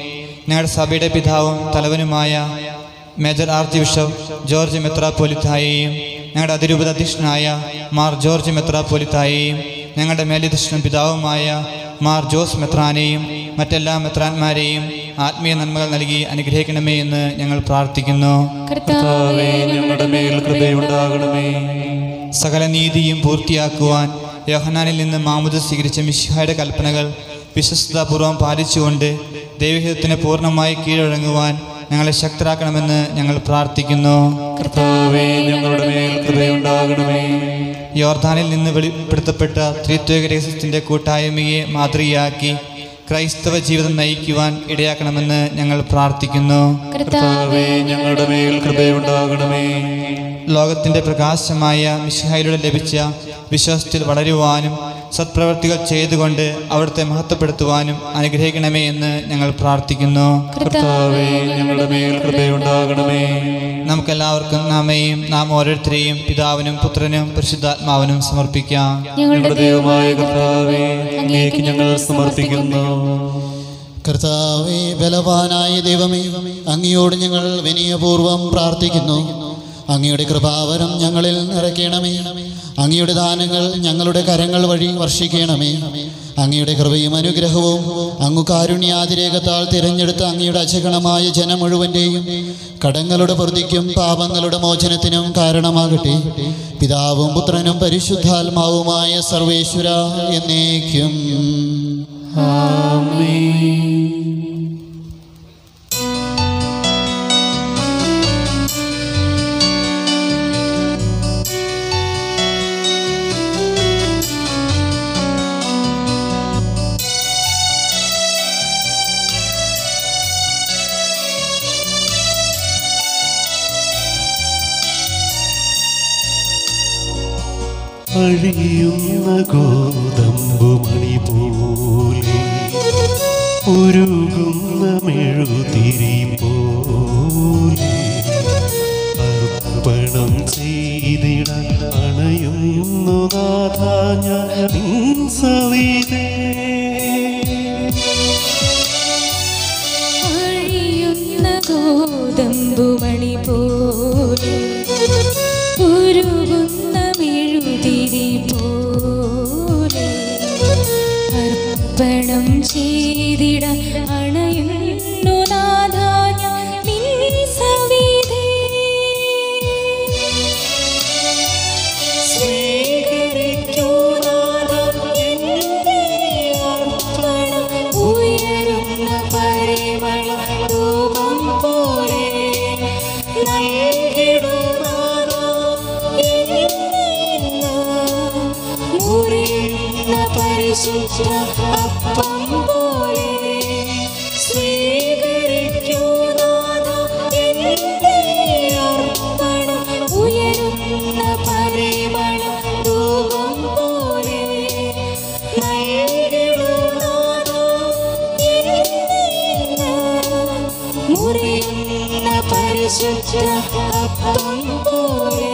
ഞങ്ങളുടെ സഭയുടെ പിതാവും തലവനുമായ മേജർ ആർച്ച് ബിഷപ്പ് ജോർജ് മെത്രാപ്പോലിത്തായെയും ഞങ്ങളുടെ അതിരൂപത അധ്യക്ഷനായ മാർ ജോർജ് മെത്രാപ്പോലിത്തായെയും ഞങ്ങളുടെ മേലധ്യക്ഷനും പിതാവുമായ മാർ ജോസ് മെത്രാനെയും മറ്റെല്ലാ മെത്രാന്മാരെയും ആത്മീയ നന്മകൾ നൽകി അനുഗ്രഹിക്കണമേ എന്ന് ഞങ്ങൾ പ്രാർത്ഥിക്കുന്നു കർത്താവേ ഞങ്ങളുടെ മേൽ കൃപയുണ്ടാകണമേ സകല നീതിയും പൂർത്തിയാക്കുവാൻ യോഹനാനിൽ നിന്ന് മാമുദ സ്വീകരിച്ച മിശിഹായുടെ കൽപ്പനകൾ വിശ്വസ്തതാപൂർവം പാലിച്ചുകൊണ്ട് ദൈവഹിതത്തിന് പൂർണ്ണമായി കീഴടങ്ങുവാൻ ഞങ്ങളെ ശക്തരാക്കണമെന്ന് ഞങ്ങൾ പ്രാർത്ഥിക്കുന്നു കർത്താവേ ഞങ്ങളുടെ മേൽ കൃപയുണ്ടാകണമേ യോർദാനിൽ നിന്ന് വെളിപ്പെടുത്തപ്പെട്ട ത്രിത്വക രഹസ്യത്തിൻ്റെ കൂട്ടായ്മയെ മാതൃകയാക്കി ക്രൈസ്തവ ജീവിതം നയിക്കുവാൻ ഇടയാക്കണമെന്ന് ഞങ്ങൾ പ്രാർത്ഥിക്കുന്നു കർത്താവേ ഞങ്ങളുടെ മേൽ കൃപയുണ്ടാകണമേ ലോകത്തിൻ്റെ പ്രകാശമായ മിശിഹായിലൂടെ ലഭിച്ച വിശ്വാസത്തിൽ വളരുവാനും സത്പ്രവർത്തികൾ ചെയ്തുകൊണ്ട് അവിടുത്തെ മഹത്വപ്പെടുത്തുവാനും അനുഗ്രഹിക്കണമേ എന്ന് ഞങ്ങൾ പ്രാർത്ഥിക്കുന്നു കർത്താവേ ഞങ്ങളുടെ മേൽ കൃപയുണ്ടാകണമേ നമുക്കെല്ലാവർക്കും നാമയും നാം ഓരോരുത്തരെയും പിതാവിനും പുത്രനും പരിശുദ്ധാത്മാവിനും സമർപ്പിക്കാം ഞങ്ങളുടെ ദൈവമായ കർത്താവേ അങ്ങേക്ക് ഞങ്ങൾ സമർപ്പിക്കുന്നു കർത്താവേ ബലവാനായ ദൈവമേ അങ്ങയോട് ഞങ്ങൾ വിനയപൂർവം പ്രാർത്ഥിക്കുന്നു അങ്ങയുടെ കൃപാവരം ഞങ്ങളിൽ നിറയ്ക്കണമേ അങ്ങയുടെ ദാനങ്ങൾ ഞങ്ങളുടെ കരങ്ങൾ വഴി വർഷിക്കണമേ അങ്ങയുടെ കൃപയും അനുഗ്രഹവും അങ്ങു കാരുണ്യാതിരേകത്താൽ തിരഞ്ഞെടുത്ത അങ്ങയുടെ അചകണമായ ജനം മുഴുവൻ്റെയും കടങ്ങളുടെ പ്രതിക്കും പാപങ്ങളുടെ മോചനത്തിനും കാരണമാകട്ടെ പിതാവും പുത്രനും പരിശുദ്ധാത്മാവുമായ സർവേശ്വര എന്നേക്കും അഴിയുന്ന ഗോതമ്പു മണി പോലെ ഉരുകുന്ന മെഴുതിരി പോലെ അർപ്പണം ചെയ്തിടാൻ അണയുന്നു നാഥ ഞാൻ നിൻ സവിതേ അഴിയുന്ന ഗോതമ്പുമണി പോലെ ഉരുകുന്ന മെഴുതിരി പോലെ അർപ്പണം ചെയ്തിട അണയുന്നു നാഥ ഞാൻ നിൻ സവിധേ സ്വീകരിക്കൂ നാഥ എൻ്റെ അർപ്പണം ഉയരുന്ന പരിമള ധൂപം പോലെ നൽകിടൂ നാഥ എന്നെ മുറിയുന്ന പരിശുദ്ധ അപ്പം പോലെ സ്വീകരിക്കൂ നാഥ എൻ്റെ അർപ്പണം ഉയരുന്ന പരിമള ധൂപം പോലെ നൽകിടൂ നാഥ എന്നെ മുറിയുന്ന പരിശുദ്ധ അപ്പം പോലെ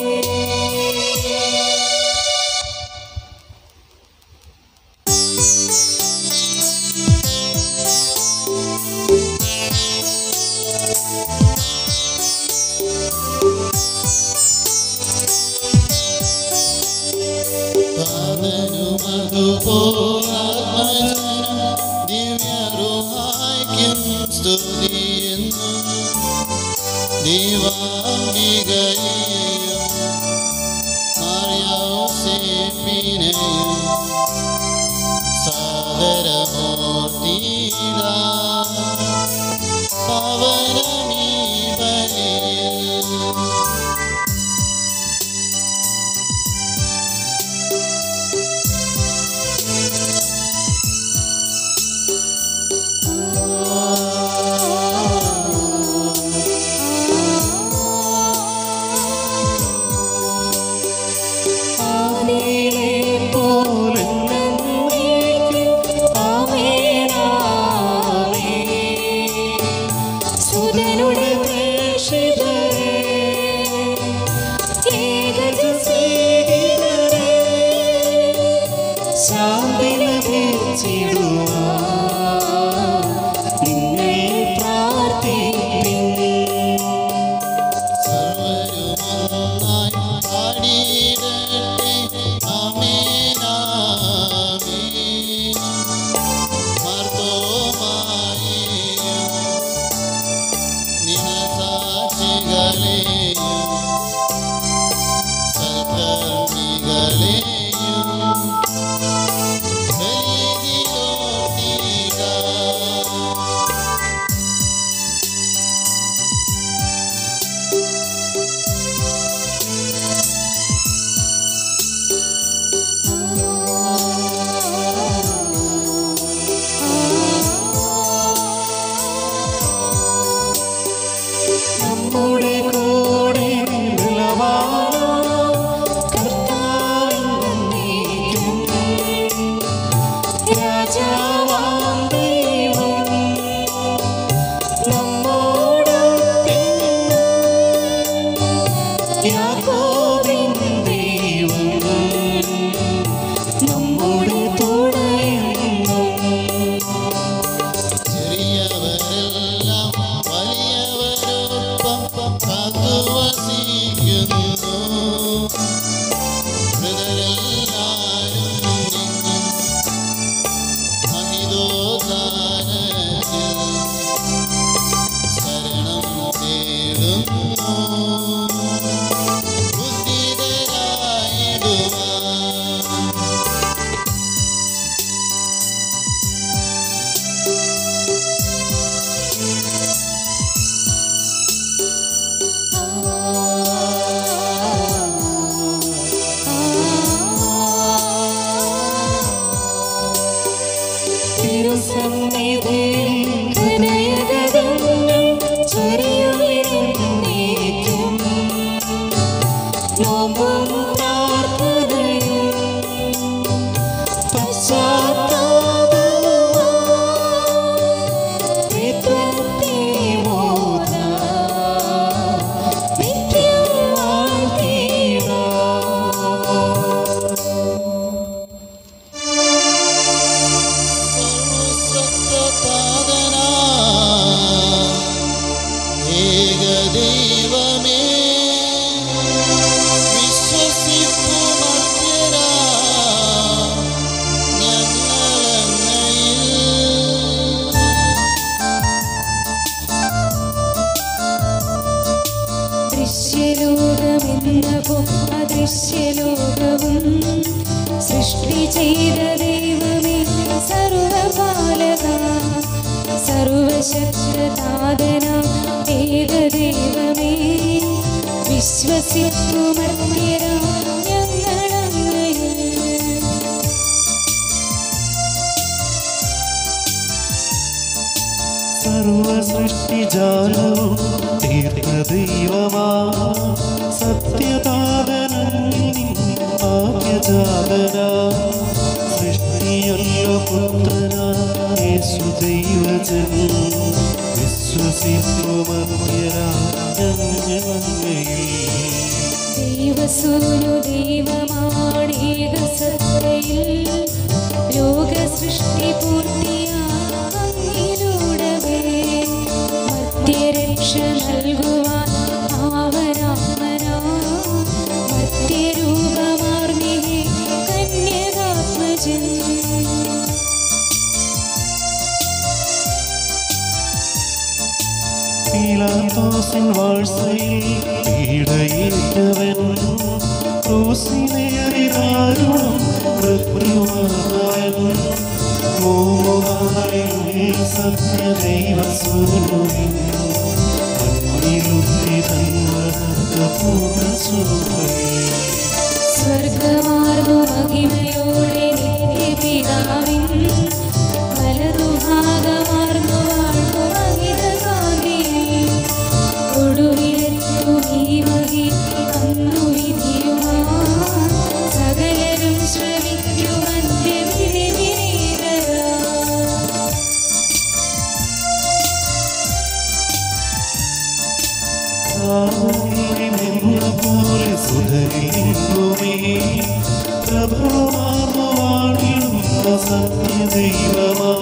പവനമീ ബലിയിൽ സുതനുടെ പ്രേക്ഷിതരേ ഏകജ സ്നേഹിതരേ ശാന്തി ലഭിച്ചിടുവാൻ നിന്നെ പ്രാർത്ഥിക്കുന്നു ചെയ്ത ദൈവമേ സർവപാലക സർവശക്തനാഥന ഏക ദൈവമേ വിശ്വസിക്കുമർത്തിര ഞങ്ങളങ്ങയിൽ സർവസൃഷ്ടിജാലവും തീർത്ത ദൈവമാ സത്യതാതനീ ആദ്യജാതന സൃഷ്ടിയല്ലോ പുത്രന യേശു ദൈവജൻ വിശ്വസിക്കുമന്യരാ ഞങ്ങളങ്ങയിൽ ദൈവസൂനു ദൈവമാണേക സത്തയിൽ ലോക സൃഷ്ടി പൂർത്തിയാങ്ങിലൂടവേ മധ്യരക്ഷ നൽകുവാൻ ആവരാമനാ മധ്യരൂപമാർന്നിഹേ കന്യകാത്മജൻ പീലാത്തോസിൻ വാഴ്സയിൽ പീഡയേറ്റവൻ ക്രൂസിനേറി ദാരുണം മൃത്യുവാൻ മൂവായിൽ സത്യദൈവസൂര്യൻ മണ്ണിലുത്തി തന്നൂർണ്ണ സ്വർഗമാർന്നു മഹിമയോടെ നിത്യപിതാവിൻ വലതുഭാഗമാർന്നു വാഴ്ന്നു മഹിതകാന്തിയിൽ ഒടുവിലെത്തു ഈ മഹി അന്നു വിധിയുമാ സകലരും ശ്രമിക്കുമന്ത്യ വിധി വിനീതരാ പോലെ സുധരിക്കുമേ പ്രഭവാർവാണിടുന്ന സത്യദൈവമാ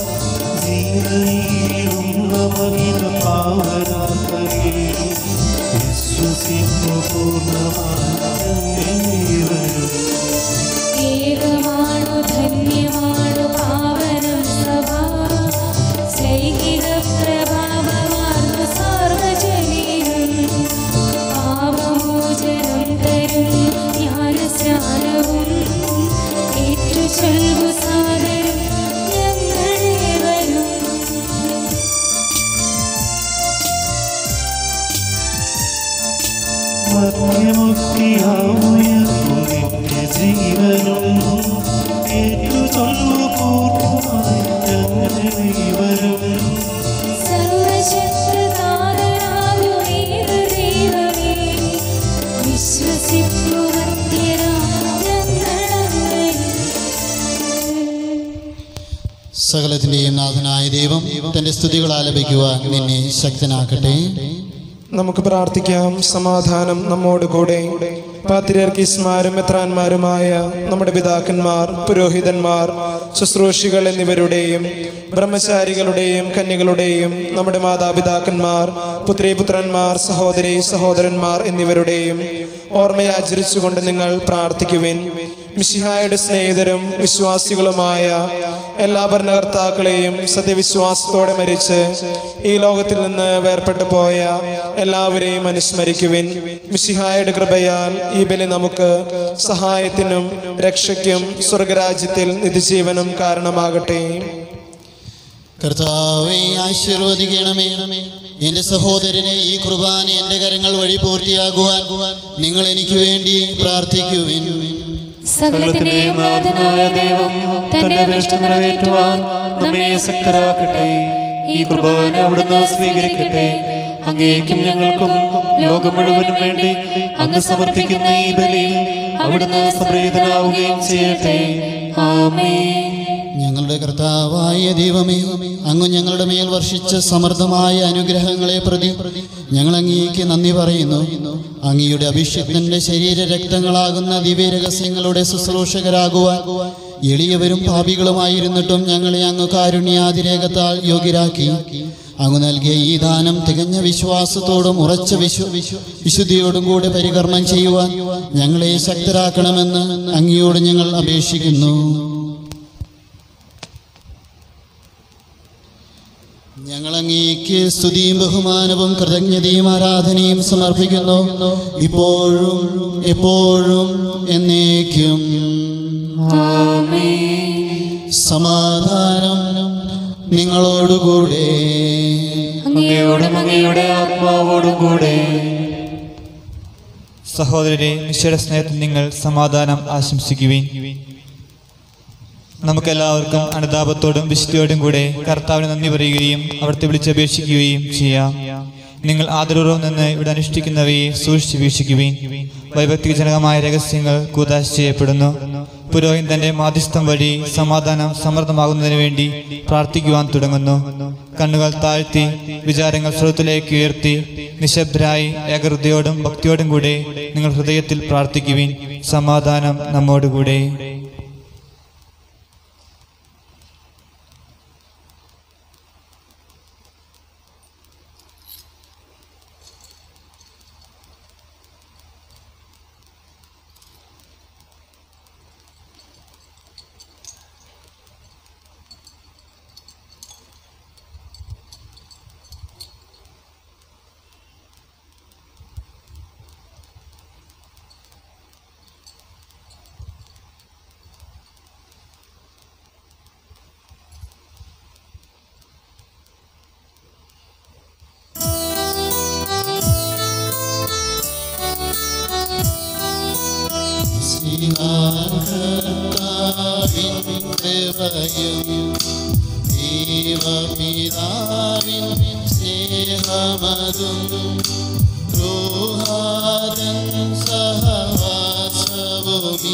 ജീവയിലുള്ള മഹിത പാവനാക്കേ വിശ്വസിപ്പു പൂർണ്ണമായി വരും ഏകമാണു ധന്യമാണു പാവനം സഭ ലൈംഗിക പ്രഭാവമാർന്നു സാർവജനീനം പാപമോചനം തരും ജ്ഞാനസ്നാനവും ഏറ്റു ചൊൽവു സാദരം ഞങ്ങളേവരും മധ്യമുക്തിയാവുയ ജീവനും ഏറ്റു ചൊല്ലു പൂർണ്ണമായി ഞങ്ങളെ വരും സർവശക്തനാഥനാകും ഏക ദൈവമേ, വിശ്വസിപ്പു മർത്യരാം ഞങ്ങളങ്ങയിൽ. സകലത്തിൻ്റെയും നാഥനായ ദൈവം തൻ്റെ സ്തുതികൾ ആലപിക്കുവാൻ നിന്നെ ശക്തനാക്കട്ടെ നമുക്ക് പ്രാർത്ഥിക്കാം സമാധാനം നമ്മോട് കൂടെ പാത്രിയർക്കീസ്മാരും മെത്രാന്മാരുമായ നമ്മുടെ പിതാക്കന്മാർ പുരോഹിതന്മാർ ശുശ്രൂഷികൾ എന്നിവരുടെയും ബ്രഹ്മചാരികളുടെയും കന്യകളുടെയും നമ്മുടെ മാതാപിതാക്കന്മാർ പുത്രീപുത്രന്മാർ സഹോദരി സഹോദരന്മാർ എന്നിവരുടെയും ഓർമ്മയാചരിച്ചുകൊണ്ട് നിങ്ങൾ പ്രാർത്ഥിക്കുവിൻ മിഷിഹായുടെ സ്നേഹിതരും വിശ്വാസികളുമായ എല്ലാ ഭരണകർത്താക്കളെയും സത്യവിശ്വാസത്തോടെ മരിച്ച് ഈ ലോകത്തിൽ നിന്ന് വേർപെട്ടു പോയ എല്ലാവരെയും അനുസ്മരിക്കുവിൻ മിഷിഹായുടെ കൃപയാൽ ഈ ബലി നമുക്ക് സഹായത്തിനും രക്ഷയ്ക്കും സ്വർഗരാജ്യത്തിൽ നിത്യജീവനും കാരണമാകട്ടെ കർത്താവെ ആശീർവദിക്കണമേ എന്റെ സഹോദരനെ ഈ കുർബാന എന്റെ കരങ്ങൾ വഴി പൂർത്തിയാകുവാൻ നിങ്ങൾ എനിക്ക് വേണ്ടി പ്രാർത്ഥിക്കുവിൻ സകലത്തിന്റെയും നാഥനായ ദൈവം തന്റെ അഭിഷ്ടം നിറവേറ്റുവാൻ നമ്മെ ശക്തരാക്കട്ടെ ഈ കുർബാന അവിടുന്ന് സ്വീകരിക്കട്ടെ അങ്ങേക്കും ഞങ്ങൾക്കും ലോകം മുഴുവനും വേണ്ടി അങ്ങ് സമർപ്പിക്കുന്ന ഈ ബലിയിൽ അവിടുന്ന് സംപ്രീതനാവുകയും ചെയ്യട്ടെ ആമേൻ ഞങ്ങളുടെ കർത്താവായ ദൈവമേ അങ്ങ് ഞങ്ങളുടെ മേൽ വർഷിച്ച സമൃദ്ധമായ അനുഗ്രഹങ്ങളെ പ്രതി ഞങ്ങൾ അങ്ങേക്ക് നന്ദി പറയുന്നു അങ്ങയുടെ അഭിഷേകത്തിന്റെ ശരീര രക്തങ്ങളാകുന്ന ദിവ്യരഹസ്യങ്ങളുടെ ശുശ്രൂഷകരാകുവാൻ എളിയവരും പാപികളുമായിരുന്നിട്ടും ഞങ്ങളെ അങ്ങ് കാരുണ്യാതിരേകത്താൽ യോഗ്യരാക്കി അങ്ങ് നൽകിയ ഈ ദാനം തികഞ്ഞ വിശ്വാസത്തോടും ഉറച്ച വിശ്വ വിശുദ്ധിയോടും കൂടെ പരികർമ്മം ചെയ്യുവാൻ ഞങ്ങളെ ശക്തരാക്കണമെന്ന് അങ്ങയോട് ഞങ്ങൾ അപേക്ഷിക്കുന്നു ഞങ്ങൾ അങ്ങേക്ക് സ്തുതിയും ബഹുമാനവും കൃതജ്ഞതയും ആരാധനയും സമർപ്പിക്കുന്നു ഇപ്പോഴും എപ്പോഴും എന്നേക്കും സമാധാനം നിങ്ങളോടുകൂടെ അങ്ങയോടും അങ്ങയുടെ ആത്മാവോടും കൂടെ സഹോദരരെ നിശ്ചയുടെ സ്നേഹത്തിൽ നിങ്ങൾ സമാധാനം ആശംസിക്കുവിൻ നമുക്കെല്ലാവർക്കും അനുതാപത്തോടും വിശുദ്ധിയോടും കൂടെ കർത്താവിന് നന്ദി പറയുകയും അവിടുത്തെ വിളിച്ചപേക്ഷിക്കുകയും ചെയ്യാം നിങ്ങൾ ആദരവോടെ നിന്ന് ഇവിടെ അനുഷ്ഠിക്കുന്നവയെ സൂക്ഷിച്ച് വീക്ഷിക്കുവിൻ വൈഭക്തിജനകമായ രഹസ്യങ്ങൾ കൂതാശ ചെയ്യപ്പെടുന്നു പുരോഹിതൻ തന്റെ മാധ്യസ്ഥം വഴി സമാധാനം സമൃദ്ധമാകുന്നതിന് വേണ്ടി പ്രാർത്ഥിക്കുവാൻ തുടങ്ങുന്നു കണ്ണുകൾ താഴ്ത്തി വിചാരങ്ങൾ സ്രോതത്തിലേക്ക് ഉയർത്തി നിശബ്ദരായി ഏകഹൃദയോടും ഭക്തിയോടും കൂടെ നിങ്ങൾ ഹൃദയത്തിൽ പ്രാർത്ഥിക്കുവിൻ സമാധാനം നമ്മോടുകൂടെ കർത്താവിൻ കൃപയും ദൈവപിതാവിൻ സ്നേഹമതും ദ്രോഹാദൻ സഹവാസവുമീ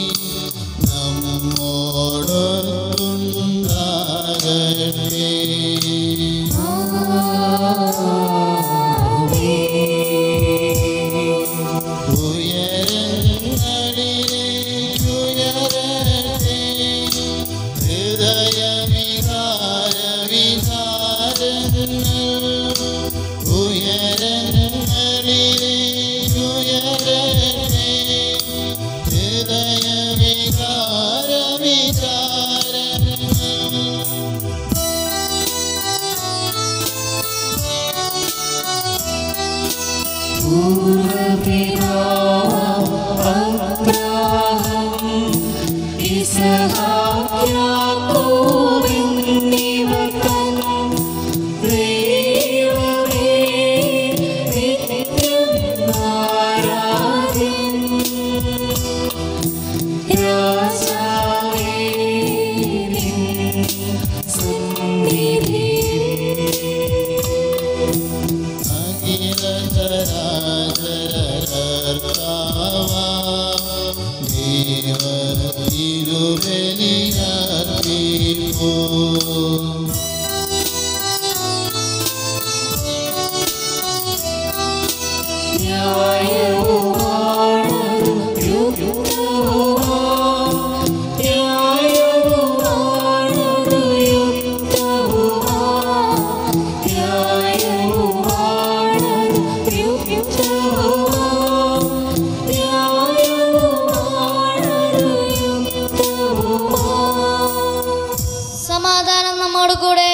സമാധാനം നമ്മോട് കൂടെ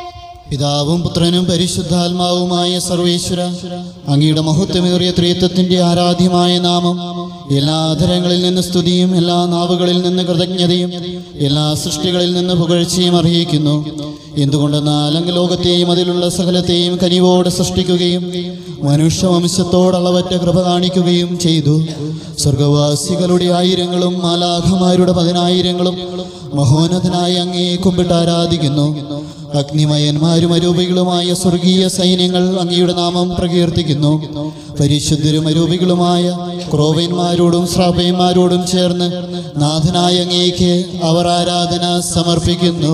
പിതാവും പുത്രനും പരിശുദ്ധാത്മാവുമായ സർവേശ്വര അങ്ങയുടെ മഹത്വമേറിയ ത്രിത്വത്തിന്റെ ആരാധ്യമായ നാമം എല്ലാ ആധരങ്ങളിൽ നിന്ന് സ്തുതിയും എല്ലാ നാവുകളിൽ നിന്ന് കൃതജ്ഞതയും എല്ലാ സൃഷ്ടികളിൽ നിന്ന് പുകഴ്ചയും അറിയിക്കുന്നു എന്തുകൊണ്ടെന്നാൽ അങ്ങ് ലോകത്തെയും അതിലുള്ള സകലത്തെയും കനിവോടെ സൃഷ്ടിക്കുകയും മനുഷ്യവംശത്തോടളവറ്റ കൃപ കാണിക്കുകയും ചെയ്തു സ്വർഗവാസികളുടെ ആയിരങ്ങളും മാലാഖമാരുടെ പതിനായിരങ്ങളും മഹോന്നതനായ അങ്ങേ കുമ്പിട്ട് ആരാധിക്കുന്നു അഗ്നിമയന്മാരും അരൂപികളുമായ സ്വർഗീയ സൈന്യങ്ങൾ അങ്ങയുടെ നാമം പ്രകീർത്തിക്കുന്നു പരിശുദ്ധരും അരൂപികളുമായ ക്രോവന്മാരോടും ശ്രാപയന്മാരോടും ചേർന്ന് നാഥനായ അങ്ങേക്ക് അവർ ആരാധന സമർപ്പിക്കുന്നു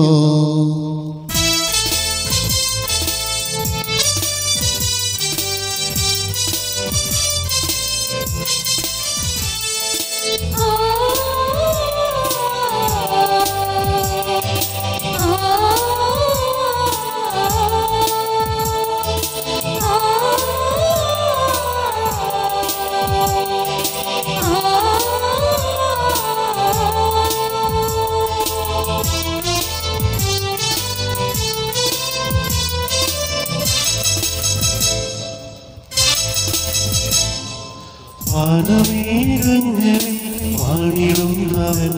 വാനമേഘങ്ങളിൽ വാണിടുന്ന മണ്ണിലുന്നവൻ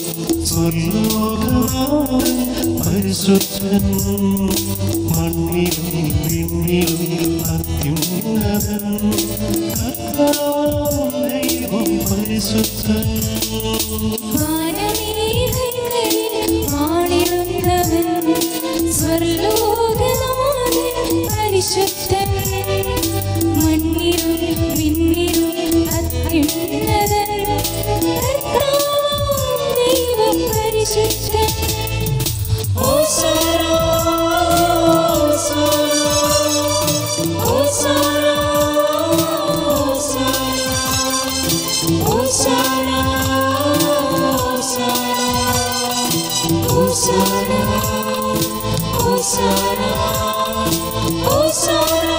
സ്വർലോകനാഥൻ പരിശുദ്ധൻ മണ്ണിലും പിന്നിലും അത്യുന്നതൻ കർത്താവാം ദൈവം പരിശുദ്ധൻ പരിശുദ്ധൻ മണ്ണിലും വിണ്ണിലും അത്യുന്നതൻ കർത്താവാം ദൈവം പരിശുദ്ധൻ ഓസാന ഓസാന ഓസാന ഓസാന ഓസാന ഓസാന ഓസാന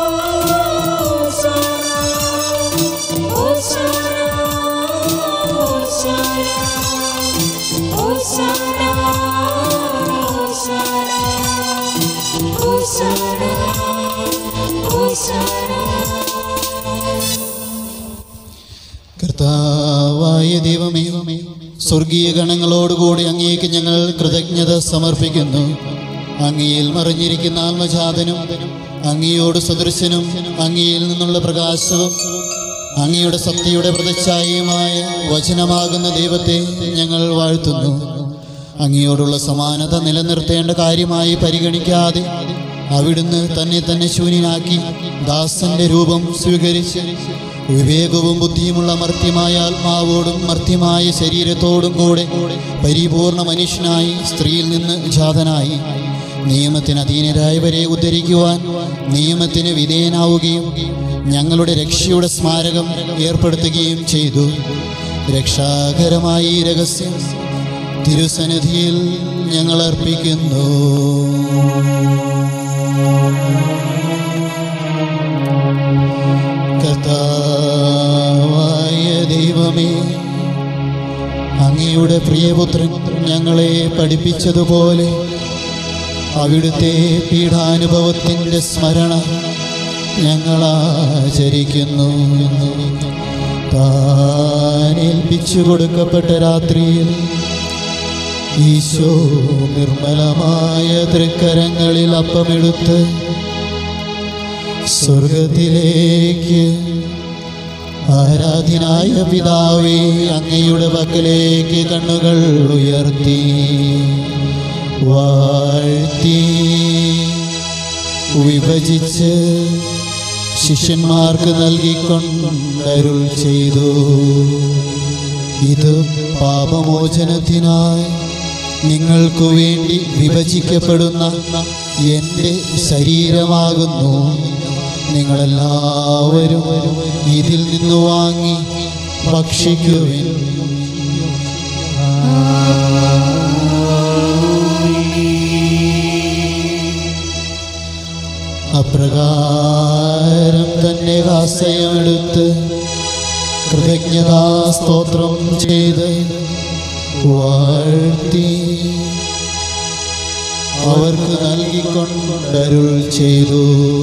കർത്താവായ ദൈവമേ സ്വർഗീയ ഗണങ്ങളോടുകൂടി അങ്ങേക്ക് ഞങ്ങൾ കൃതജ്ഞത സമർപ്പിക്കുന്നു അങ്ങയിൽ മറിഞ്ഞിരിക്കുന്ന ആത്മജാതനും അങ്ങയോട് സദൃശനും അങ്ങയിൽ നിന്നുള്ള പ്രകാശവും അങ്ങയുടെ സത്യയുടെ പ്രതിച്ഛായയുമായ വചനമാകുന്ന ദൈവത്തെ ഞങ്ങൾ വാഴ്ത്തുന്നു അങ്ങയോടുള്ള സമാനത നിലനിർത്തേണ്ട കാര്യമായി പരിഗണിക്കാതെ അവിടുന്ന് തന്നെ തന്നെ ശൂന്യനാക്കി ദാസന്റെ രൂപം സ്വീകരിച്ച് വിവേകവും ബുദ്ധിയുമുള്ള മർത്യമായ ആത്മാവോടും മർത്യമായ ശരീരത്തോടും കൂടെ പരിപൂർണ മനുഷ്യനായി സ്ത്രീയിൽ നിന്ന് ജാതനായി നിയമത്തിന് അധീനരായവരെ ഉദ്ധരിക്കുവാൻ നിയമത്തിന് വിധേയനാവുകയും ഞങ്ങളുടെ രക്ഷയുടെ സ്മാരകം ഏർപ്പെടുത്തുകയും ചെയ്തു രക്ഷാകരമായ ഈ രഹസ്യം തിരുസന്നിധിയിൽ ഞങ്ങൾ അർപ്പിക്കുന്നു കർത്താവായ ദൈവമേ അങ്ങയുടെ പ്രിയപുത്രൻ ഞങ്ങളെ പഠിപ്പിച്ചതുപോലെ അവിടുത്തെ പീഠാനുഭവത്തിൻ്റെ സ്മരണ ഞങ്ങൾ ആചരിക്കുന്നു താൻ ഏൽപ്പിച്ചു കൊടുക്കപ്പെട്ട രാത്രിയിൽ ഈശോ നിർമ്മലമായ തൃക്കരങ്ങളിൽ അപ്പമെടുത്ത് സ്വർഗത്തിലേക്ക് ആരാധ്യനായ പിതാവേ അങ്ങയുടെ പക്കലേക്ക് കണ്ണുകൾ ഉയർത്തി വാഴ്ത്തി വിഭജിച്ച് ശിഷ്യന്മാർക്ക് നൽകിക്കൊണ്ടരുൾ ചെയ്തു ഇത് പാപമോചനത്തിനായി നിങ്ങൾക്കു വേണ്ടി വിഭജിക്കപ്പെടുന്ന എൻ്റെ ശരീരമാകുന്നു നിങ്ങളെല്ലാവരും ഇതിൽ നിന്ന് വാങ്ങി ഭക്ഷിക്കുവിൻ അപ്രകാരം തന്നെ ഹാസ്യമെടുത്ത് കൃതജ്ഞതാ സ്തോത്രം ചെയ്ത് വാഴ്ത്തി അവർക്ക് നൽകിക്കൊണ്ടരുൾ ചെയ്തു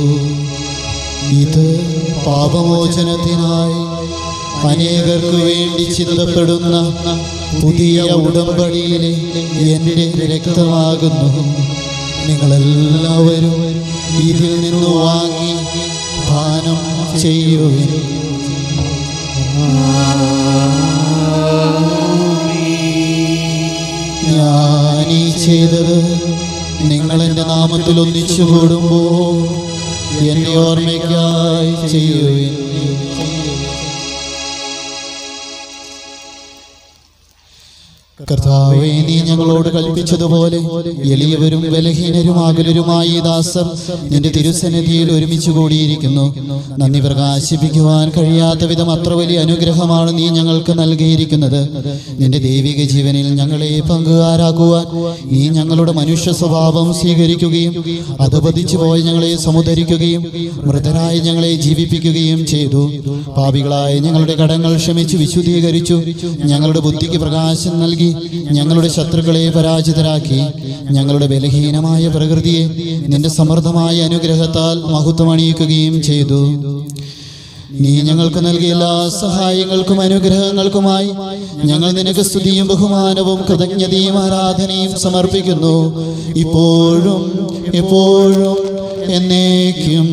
ഇത് പാപമോചനത്തിനായി അനേകർക്ക് വേണ്ടി ചിന്തപ്പെടുന്ന പുതിയ ഉടമ്പടിയിലെ എൻ്റെ രക്തമാകുന്നു നിങ്ങളെല്ലാവരും ഇതിൽ നിന്ന് വാങ്ങി പാനം ചെയ്യുവിൻ ഞാനീ ചെയ്തത് നിങ്ങൾ എൻ്റെ നാമത്തിൽ ഒന്നിച്ചു കൂടുമ്പോൾ എൻ്റെ ഓർമ്മയ്ക്കായി ചെയ്യുവിൻ കർത്താവേ നീ ഞങ്ങളോട് കൽപ്പിച്ചതുപോലെ എളിയവരും ബലഹീനരുമാകലരുമായ ഈ ദാസർ നിന്റെ തിരുസന്നിധിയിൽ ഒരുമിച്ച് കൂടിയിരിക്കുന്നു നന്ദി പ്രകാശിപ്പിക്കുവാൻ കഴിയാത്ത വിധം അത്ര വലിയ അനുഗ്രഹമാണ് നീ ഞങ്ങൾക്ക് നൽകിയിരിക്കുന്നത് നിന്റെ ദൈവിക ജീവനിൽ ഞങ്ങളെ പങ്കുകാരാക്കുവാൻ നീ ഞങ്ങളുടെ മനുഷ്യ സ്വഭാവം സ്വീകരിക്കുകയും അധപതിച്ചു പോയ ഞങ്ങളെ സമുദ്ധരിക്കുകയും മൃതരായ ഞങ്ങളെ ജീവിപ്പിക്കുകയും ചെയ്തു പാപികളായ ഞങ്ങളുടെ കടങ്ങൾ ക്ഷമിച്ചു വിശുദ്ധീകരിച്ചു ഞങ്ങളുടെ ബുദ്ധിക്ക് പ്രകാശം നൽകി ഞങ്ങളുടെ ശത്രുക്കളെ പരാജിതരാക്കി ഞങ്ങളുടെ ബലഹീനമായ പ്രകൃതിയെ നിന്റെ സമൃദ്ധമായ അനുഗ്രഹത്താൽ മഹത്വമണിയിക്കുകയും ചെയ്തു നീ ഞങ്ങൾക്ക് നൽകിയ എല്ലാ സഹായങ്ങൾക്കും അനുഗ്രഹങ്ങൾക്കുമായി ഞങ്ങൾ നിനക്ക് സ്തുതിയും ബഹുമാനവും കൃതജ്ഞതയും ആരാധനയും സമർപ്പിക്കുന്നു ഇപ്പോഴും എപ്പോഴും എന്നേക്കും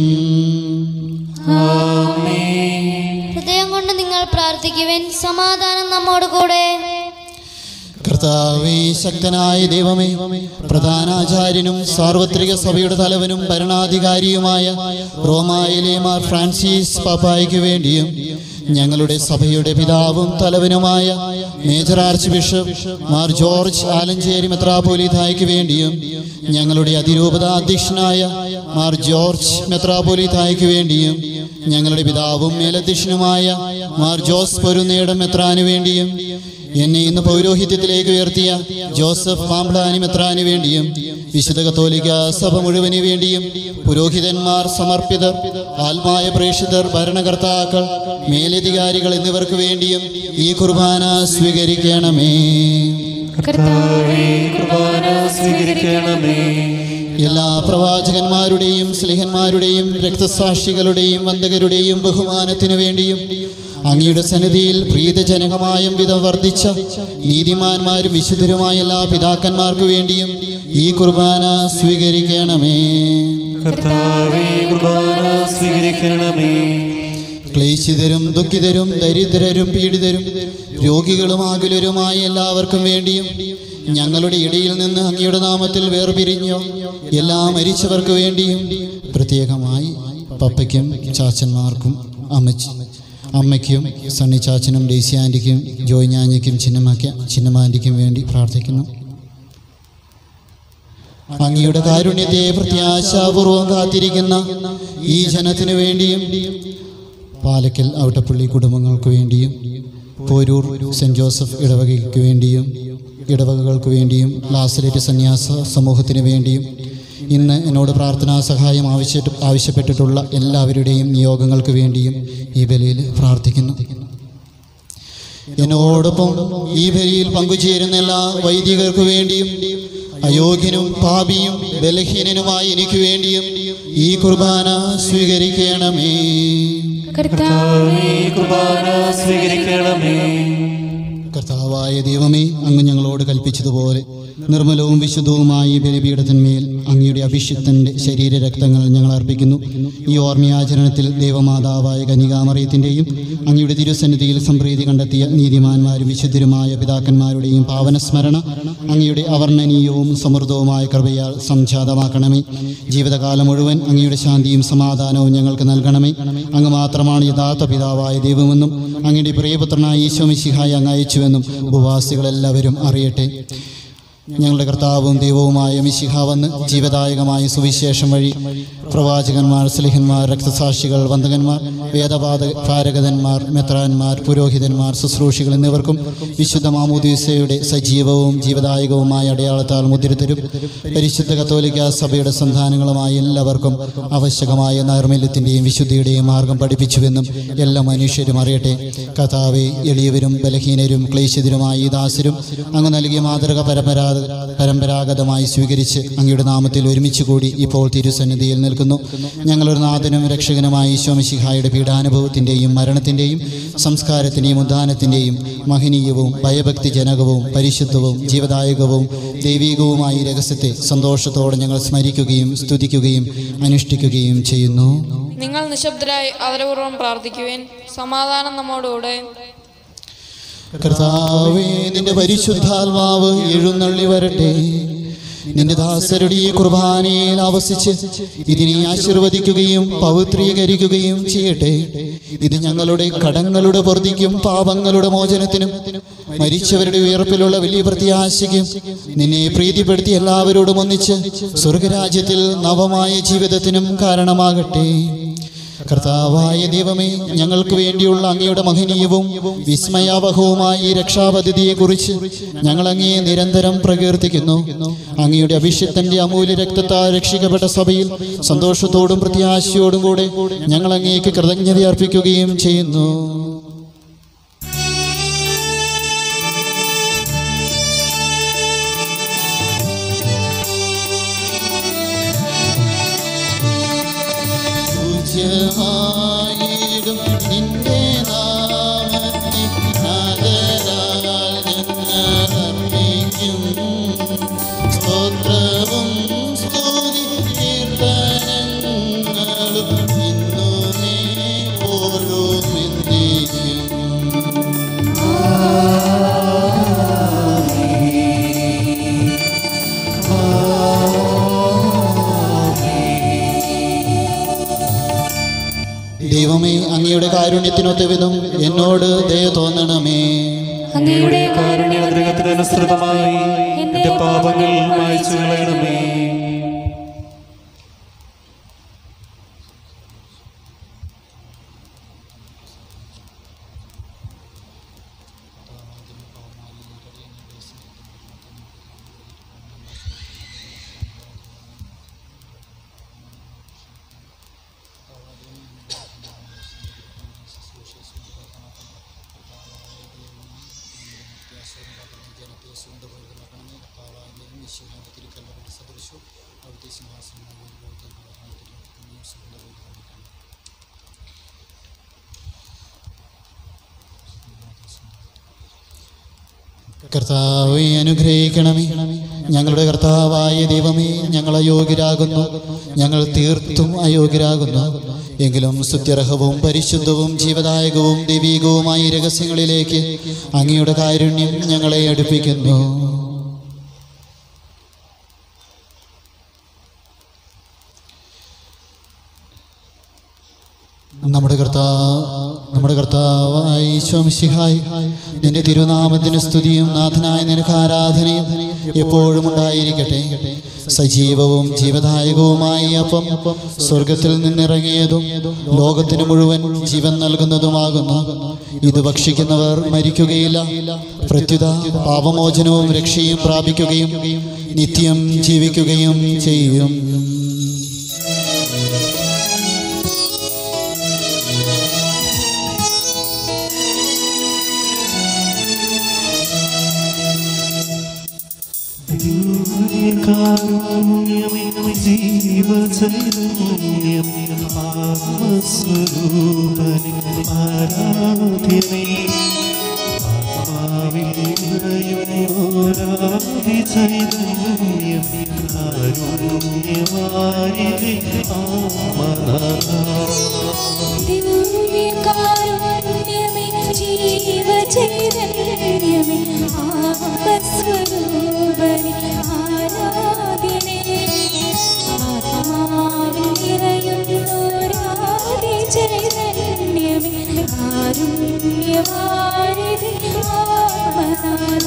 ഹൃദയം കൊണ്ട് നിങ്ങൾ പ്രാർത്ഥിക്കുവിൻ സമാധാനം നമ്മോട് കൂടെ കർത്താവേ ശക്തനായ ദൈവമേ പ്രധാനാചാര്യനും സാർവത്രിക സഭയുടെ തലവനും ഭരണാധികാരിയുമായ റോമായിലെ മാർ ഫ്രാൻസിസ് പാപ്പായ്ക്ക് വേണ്ടിയും ഞങ്ങളുടെ സഭയുടെ പിതാവും തലവനുമായ major archbishop Mar George Alencherry മെത്രാപോലിതായ്ക്ക് വേണ്ടിയും ഞങ്ങളുടെ അതിരൂപത അധ്യക്ഷനായ മാർ ജോർജ് മെത്രാപോലിതായ്ക്ക് വേണ്ടിയും ഞങ്ങളുടെ പിതാവും മേലധ്യക്ഷനുമായ മാർ ജോസ് പൊരുന്നേടം മെത്രാന് വേണ്ടിയും എന്നെ ഇന്ന് പൗരോഹിത്യത്തിലേക്ക് ഉയർത്തിയ ജോസഫ് പാമ്പ്ലാനി മെത്രാന് വേണ്ടിയും വിശുദ്ധ കത്തോലിക്ക സഭ മുഴുവന് വേണ്ടിയും പുരോഹിതന്മാർ സമർപ്പിതർ ആത്മായ പ്രേക്ഷിതർ ഭരണകർത്താക്കൾ മേലധികാരികൾ എന്നിവർക്ക് വേണ്ടിയും ഈ കുർബാന സ്വീകരിക്കണമേ കർത്താവേ കുർബാന സ്വീകരിക്കണമേ എല്ലാ പ്രവാചകന്മാരുടെയും സ്ലിഹന്മാരുടെയും രക്തസാക്ഷികളുടെയും വന്ദകരുടെയും ബഹുമാനത്തിനു വേണ്ടിയും അങ്ങയുടെ സന്നിധിയിൽ പ്രീതജനകമായ വിധം വർദ്ധിച്ച നീതിമാന്മാരും വിശുദ്ധരുമായ എല്ലാ പിതാക്കന്മാർക്കു വേണ്ടിയും ഈ കുർബാന സ്വീകരിക്കണമേ കർത്താവേ കുർബാന സ്വീകരിക്കണമേ ക്ലേശിതരും ദുഃഖിതരും ദരിദ്രരും പീഡിതരും രോഗികളും ആകുലരുമായ എല്ലാവർക്കും വേണ്ടിയും ഞങ്ങളുടെ ഇടയിൽ നിന്ന് അങ്ങയുടെ നാമത്തിൽ വേർപിരിഞ്ഞോ എല്ലാ മരിച്ചവർക്ക് വേണ്ടിയും പ്രത്യേകമായി പപ്പയ്ക്കും ചാച്ചന്മാർക്കും അമ്മച്ചി അമ്മയ്ക്കും സണ്ണി ചാച്ചനും ഡേസി ആൻറ്റിക്കും ജോയ് ഞാഞ്ഞയ്ക്കും ചിന്നമ്മയ്ക്ക് ചിന്നമാൻറ്റിക്കും വേണ്ടി പ്രാർത്ഥിക്കുന്നു അങ്ങയുടെ കാരുണ്യത്തെ പ്രത്യാശാപൂർവം കാത്തിരിക്കുന്ന ഈ ജനത്തിനു വേണ്ടിയും പാലക്കൽ ഔട്ടപ്പള്ളി കുടുംബങ്ങൾക്ക് വേണ്ടിയും പോരൂർ സെൻറ് ജോസഫ് ഇടവകയ്ക്ക് വേണ്ടിയും ഇടവകകൾക്ക് വേണ്ടിയും ലാസലേറ്റ് സന്യാസ സമൂഹത്തിന് വേണ്ടിയും ഇന്ന് എന്നോട് പ്രാർത്ഥനാ സഹായം ആവശ്യ ആവശ്യപ്പെട്ടിട്ടുള്ള എല്ലാവരുടെയും നിയോഗങ്ങൾക്ക് വേണ്ടിയും ഈ ബലിയിൽ പ്രാർത്ഥിക്കുന്നു എന്നോടൊപ്പം ഈ ബലിയിൽ പങ്കുചേരുന്ന എല്ലാ വൈദികർക്ക് വേണ്ടിയും അയോഗ്യനും പാപിയും ബലഹീനനുമായ എനിക്ക് വേണ്ടിയും ഈ കുർബാന സ്വീകരിക്കണമേ കർത്താവേ കുർബാന സ്വീകരിക്കണമേ കർത്താവായ ദൈവമേ അങ്ങ് ഞങ്ങളോട് കൽപ്പിച്ചതുപോലെ നിർമ്മലവും വിശുദ്ധവുമായ ഈ ബലിപീഠത്തിന്മേൽ അങ്ങയുടെ അഭിഷിക്തന്റെ ശരീര രക്തങ്ങൾ ഞങ്ങൾ അർപ്പിക്കുന്നു ഈ ഓർമ്മയാചരണത്തിൽ ദൈവമാതാവായ കനികാമറിയത്തിൻ്റെയും അങ്ങയുടെ തിരുസന്നിധിയിൽ സംപ്രീതി കണ്ടെത്തിയ നീതിമാന്മാരും വിശുദ്ധരുമായ പിതാക്കന്മാരുടെയും പാവനസ്മരണ അങ്ങയുടെ അവർണ്ണനീയവും സമൃദ്ധവുമായ കൃപയാൽ സംജാതമാക്കണമേ ജീവിതകാലം മുഴുവൻ അങ്ങയുടെ ശാന്തിയും സമാധാനവും ഞങ്ങൾക്ക് നൽകണമേ അങ്ങ് മാത്രമാണ് യഥാർത്ഥ പിതാവായ ദൈവമെന്നും അങ്ങയുടെ പ്രിയപുത്രനായ ഈശോ മിശിഹായി അങ്ങ് അയച്ചുവെന്നും ഉപവാസികളെല്ലാവരും അറിയട്ടെ ഞങ്ങളുടെ കർത്താവും ദൈവവുമായ മിശിഹ വന്ന് ജീവദായകമായ സുവിശേഷം വഴി പ്രവാചകന്മാർ സ്ലിഹന്മാർ രക്തസാക്ഷികൾ വന്ദകന്മാർ വേദപാത പാരകതന്മാർ മെത്രാന്മാർ പുരോഹിതന്മാർ ശുശ്രൂഷികൾ എന്നിവർക്കും വിശുദ്ധ മാമോദീസയുടെ സജീവവും ജീവദായകവുമായ അടയാളത്താൽ മുദ്രിതരും പരിശുദ്ധ കത്തോലിക്ക സഭയുടെ സന്താനങ്ങളുമായ എല്ലാവർക്കും ആവശ്യകമായ നൈർമല്യത്തിൻ്റെയും വിശുദ്ധിയുടെയും മാർഗം പഠിപ്പിച്ചുവെന്നും എല്ലാ മനുഷ്യരും അറിയട്ടെ കഥാവെ എളിയവരും ബലഹീനരും ക്ലേശിതരുമായ ഈ ദാസരും അങ്ങ് നൽകിയ മാതൃക പരമ്പരാഗത പരമ്പരാഗതമായി സ്വീകരിച്ച് അങ്ങയുടെ നാമത്തിൽ ഒരുമിച്ച് കൂടി ഇപ്പോൾ തിരുസന്നിധിയിൽ നിൽക്കുന്നു ഞങ്ങളൊരു നാഥനും രക്ഷകനുമായ ഈശോമിശിഹായുടെ പീഡാനുഭവത്തിൻ്റെയും മരണത്തിൻ്റെയും സംസ്കാരത്തിൻ്റെയും ഉദ്ധാനത്തിൻ്റെയും മഹനീയവും ഭയഭക്തിജനകവും പരിശുദ്ധവും ജീവദായകവും ദൈവികവുമായ ഈ രഹസ്യത്തെ സന്തോഷത്തോടെ ഞങ്ങൾ സ്മരിക്കുകയും സ്തുതിക്കുകയും അനുഷ്ഠിക്കുകയും ചെയ്യുന്നു നിങ്ങൾ നിശബ്ദരായി അവരപൂർവ്വം പ്രാർത്ഥിക്കുവേൻ സമാധാനം നമ്മോടുകൂടെ കർത്താവേ നിന്റെ പരിശുദ്ധാത്മാവ് എഴുന്നള്ളി വരട്ടെ നിന്റെ ദാസരുടെ ഈ കുർബാനയിൽ ആവസിച്ച് ഇതിനെ ആശീർവദിക്കുകയും പവിത്രീകരിക്കുകയും ചെയ്യട്ടെ ഇത് ഞങ്ങളുടെ കടങ്ങളുടെ പൊറുതിക്കും പാപങ്ങളുടെ മോചനത്തിനും മരിച്ചവരുടെ ഉയർപ്പിലുള്ള വലിയ പ്രത്യാശയ്ക്കും നിന്നെ പ്രീതിപ്പെടുത്തി എല്ലാവരോടും ഒന്നിച്ച് സ്വർഗരാജ്യത്തിൽ നവമായ ജീവിതത്തിനും കാരണമാകട്ടെ കർത്താവായ ദൈവമേ ഞങ്ങൾക്ക് വേണ്ടിയുള്ള അങ്ങയുടെ മഹനീയവും വിസ്മയാവഹവുമായ ഈ രക്ഷാപദ്ധതിയെക്കുറിച്ച് ഞങ്ങൾ അങ്ങയെ നിരന്തരം പ്രകീർത്തിക്കുന്നു അങ്ങയുടെ അഭിഷിക്തന്റെ അമൂല്യ രക്തത്താൽ രക്ഷിക്കപ്പെട്ട സഭയിൽ സന്തോഷത്തോടും പ്രത്യാശയോടും കൂടെ ഞങ്ങൾ അങ്ങേക്ക് കൃതജ്ഞത അർപ്പിക്കുകയും ചെയ്യുന്നു പൂജ്യമായിടും നിൻ അങ്ങയുടെ കാരുണ്യത്തിനൊത്ത വിധം എന്നോട് ദയ തോന്നണമേ അങ്ങയുടെ കാരുണ്യാഗ്രഹത്തിനനുസൃതമായി എന്റെ പാപങ്ങൾ മായ്ച്ചു കളയണമേ കർത്താവെ അനുഗ്രഹിക്കണമേ ഞങ്ങളുടെ കർത്താവായ ദൈവമേ ഞങ്ങൾ അയോഗ്യരാകുന്നു ഞങ്ങൾ തീർത്തും അയോഗ്യരാകുന്നു എങ്കിലും സ്തുത്യർഹവും പരിശുദ്ധവും ജീവദായകവും ദൈവീകവുമായ ഈ രഹസ്യങ്ങളിലേക്ക് അങ്ങയുടെ കാരുണ്യം ഞങ്ങളെ അടുപ്പിക്കുന്നു നമ്മുടെ കർത്താവ് നമ്മുടെ കർത്താവായ ഈശോമിശിഹായി നിന്റെ തിരുനാമത്തിന് സ്തുതിയും നാഥനായ നിനക്ക് ആരാധനയും എപ്പോഴും ഉണ്ടായിരിക്കട്ടെ സജീവവും ജീവദായകവുമായ ഈ അപ്പം സ്വർഗത്തിൽ നിന്നിറങ്ങിയതും ലോകത്തിന് മുഴുവൻ ജീവൻ നൽകുന്നതുമാകുന്നു ഇത് ഭക്ഷിക്കുന്നവർ മരിക്കുകയില്ല പ്രത്യുത പാപമോചനവും രക്ഷയും പ്രാപിക്കുകയും നിത്യം ജീവിക്കുകയും ചെയ്യും കാരുണ്യമേ ജീവചൈതന്യമേ ആത്മസ്വരൂപനെ ആരാധ്യമേ ആത്മാവിൽ നിറയുന്നോരാദി ചൈതന്യമേ കാരുണ്യവാരിതേ ആത്മനാഥ ദിവ്യകാരുണ്യമേ ജീവചൈതന്യമേ ആത്മസ്വരൂപനെ ആരാധ്യനേ ആത്മാവിൽ നിറയുന്നോരാദി ചൈതന്യമേ കാരുണ്യവാരിധി ആത്മനാഥ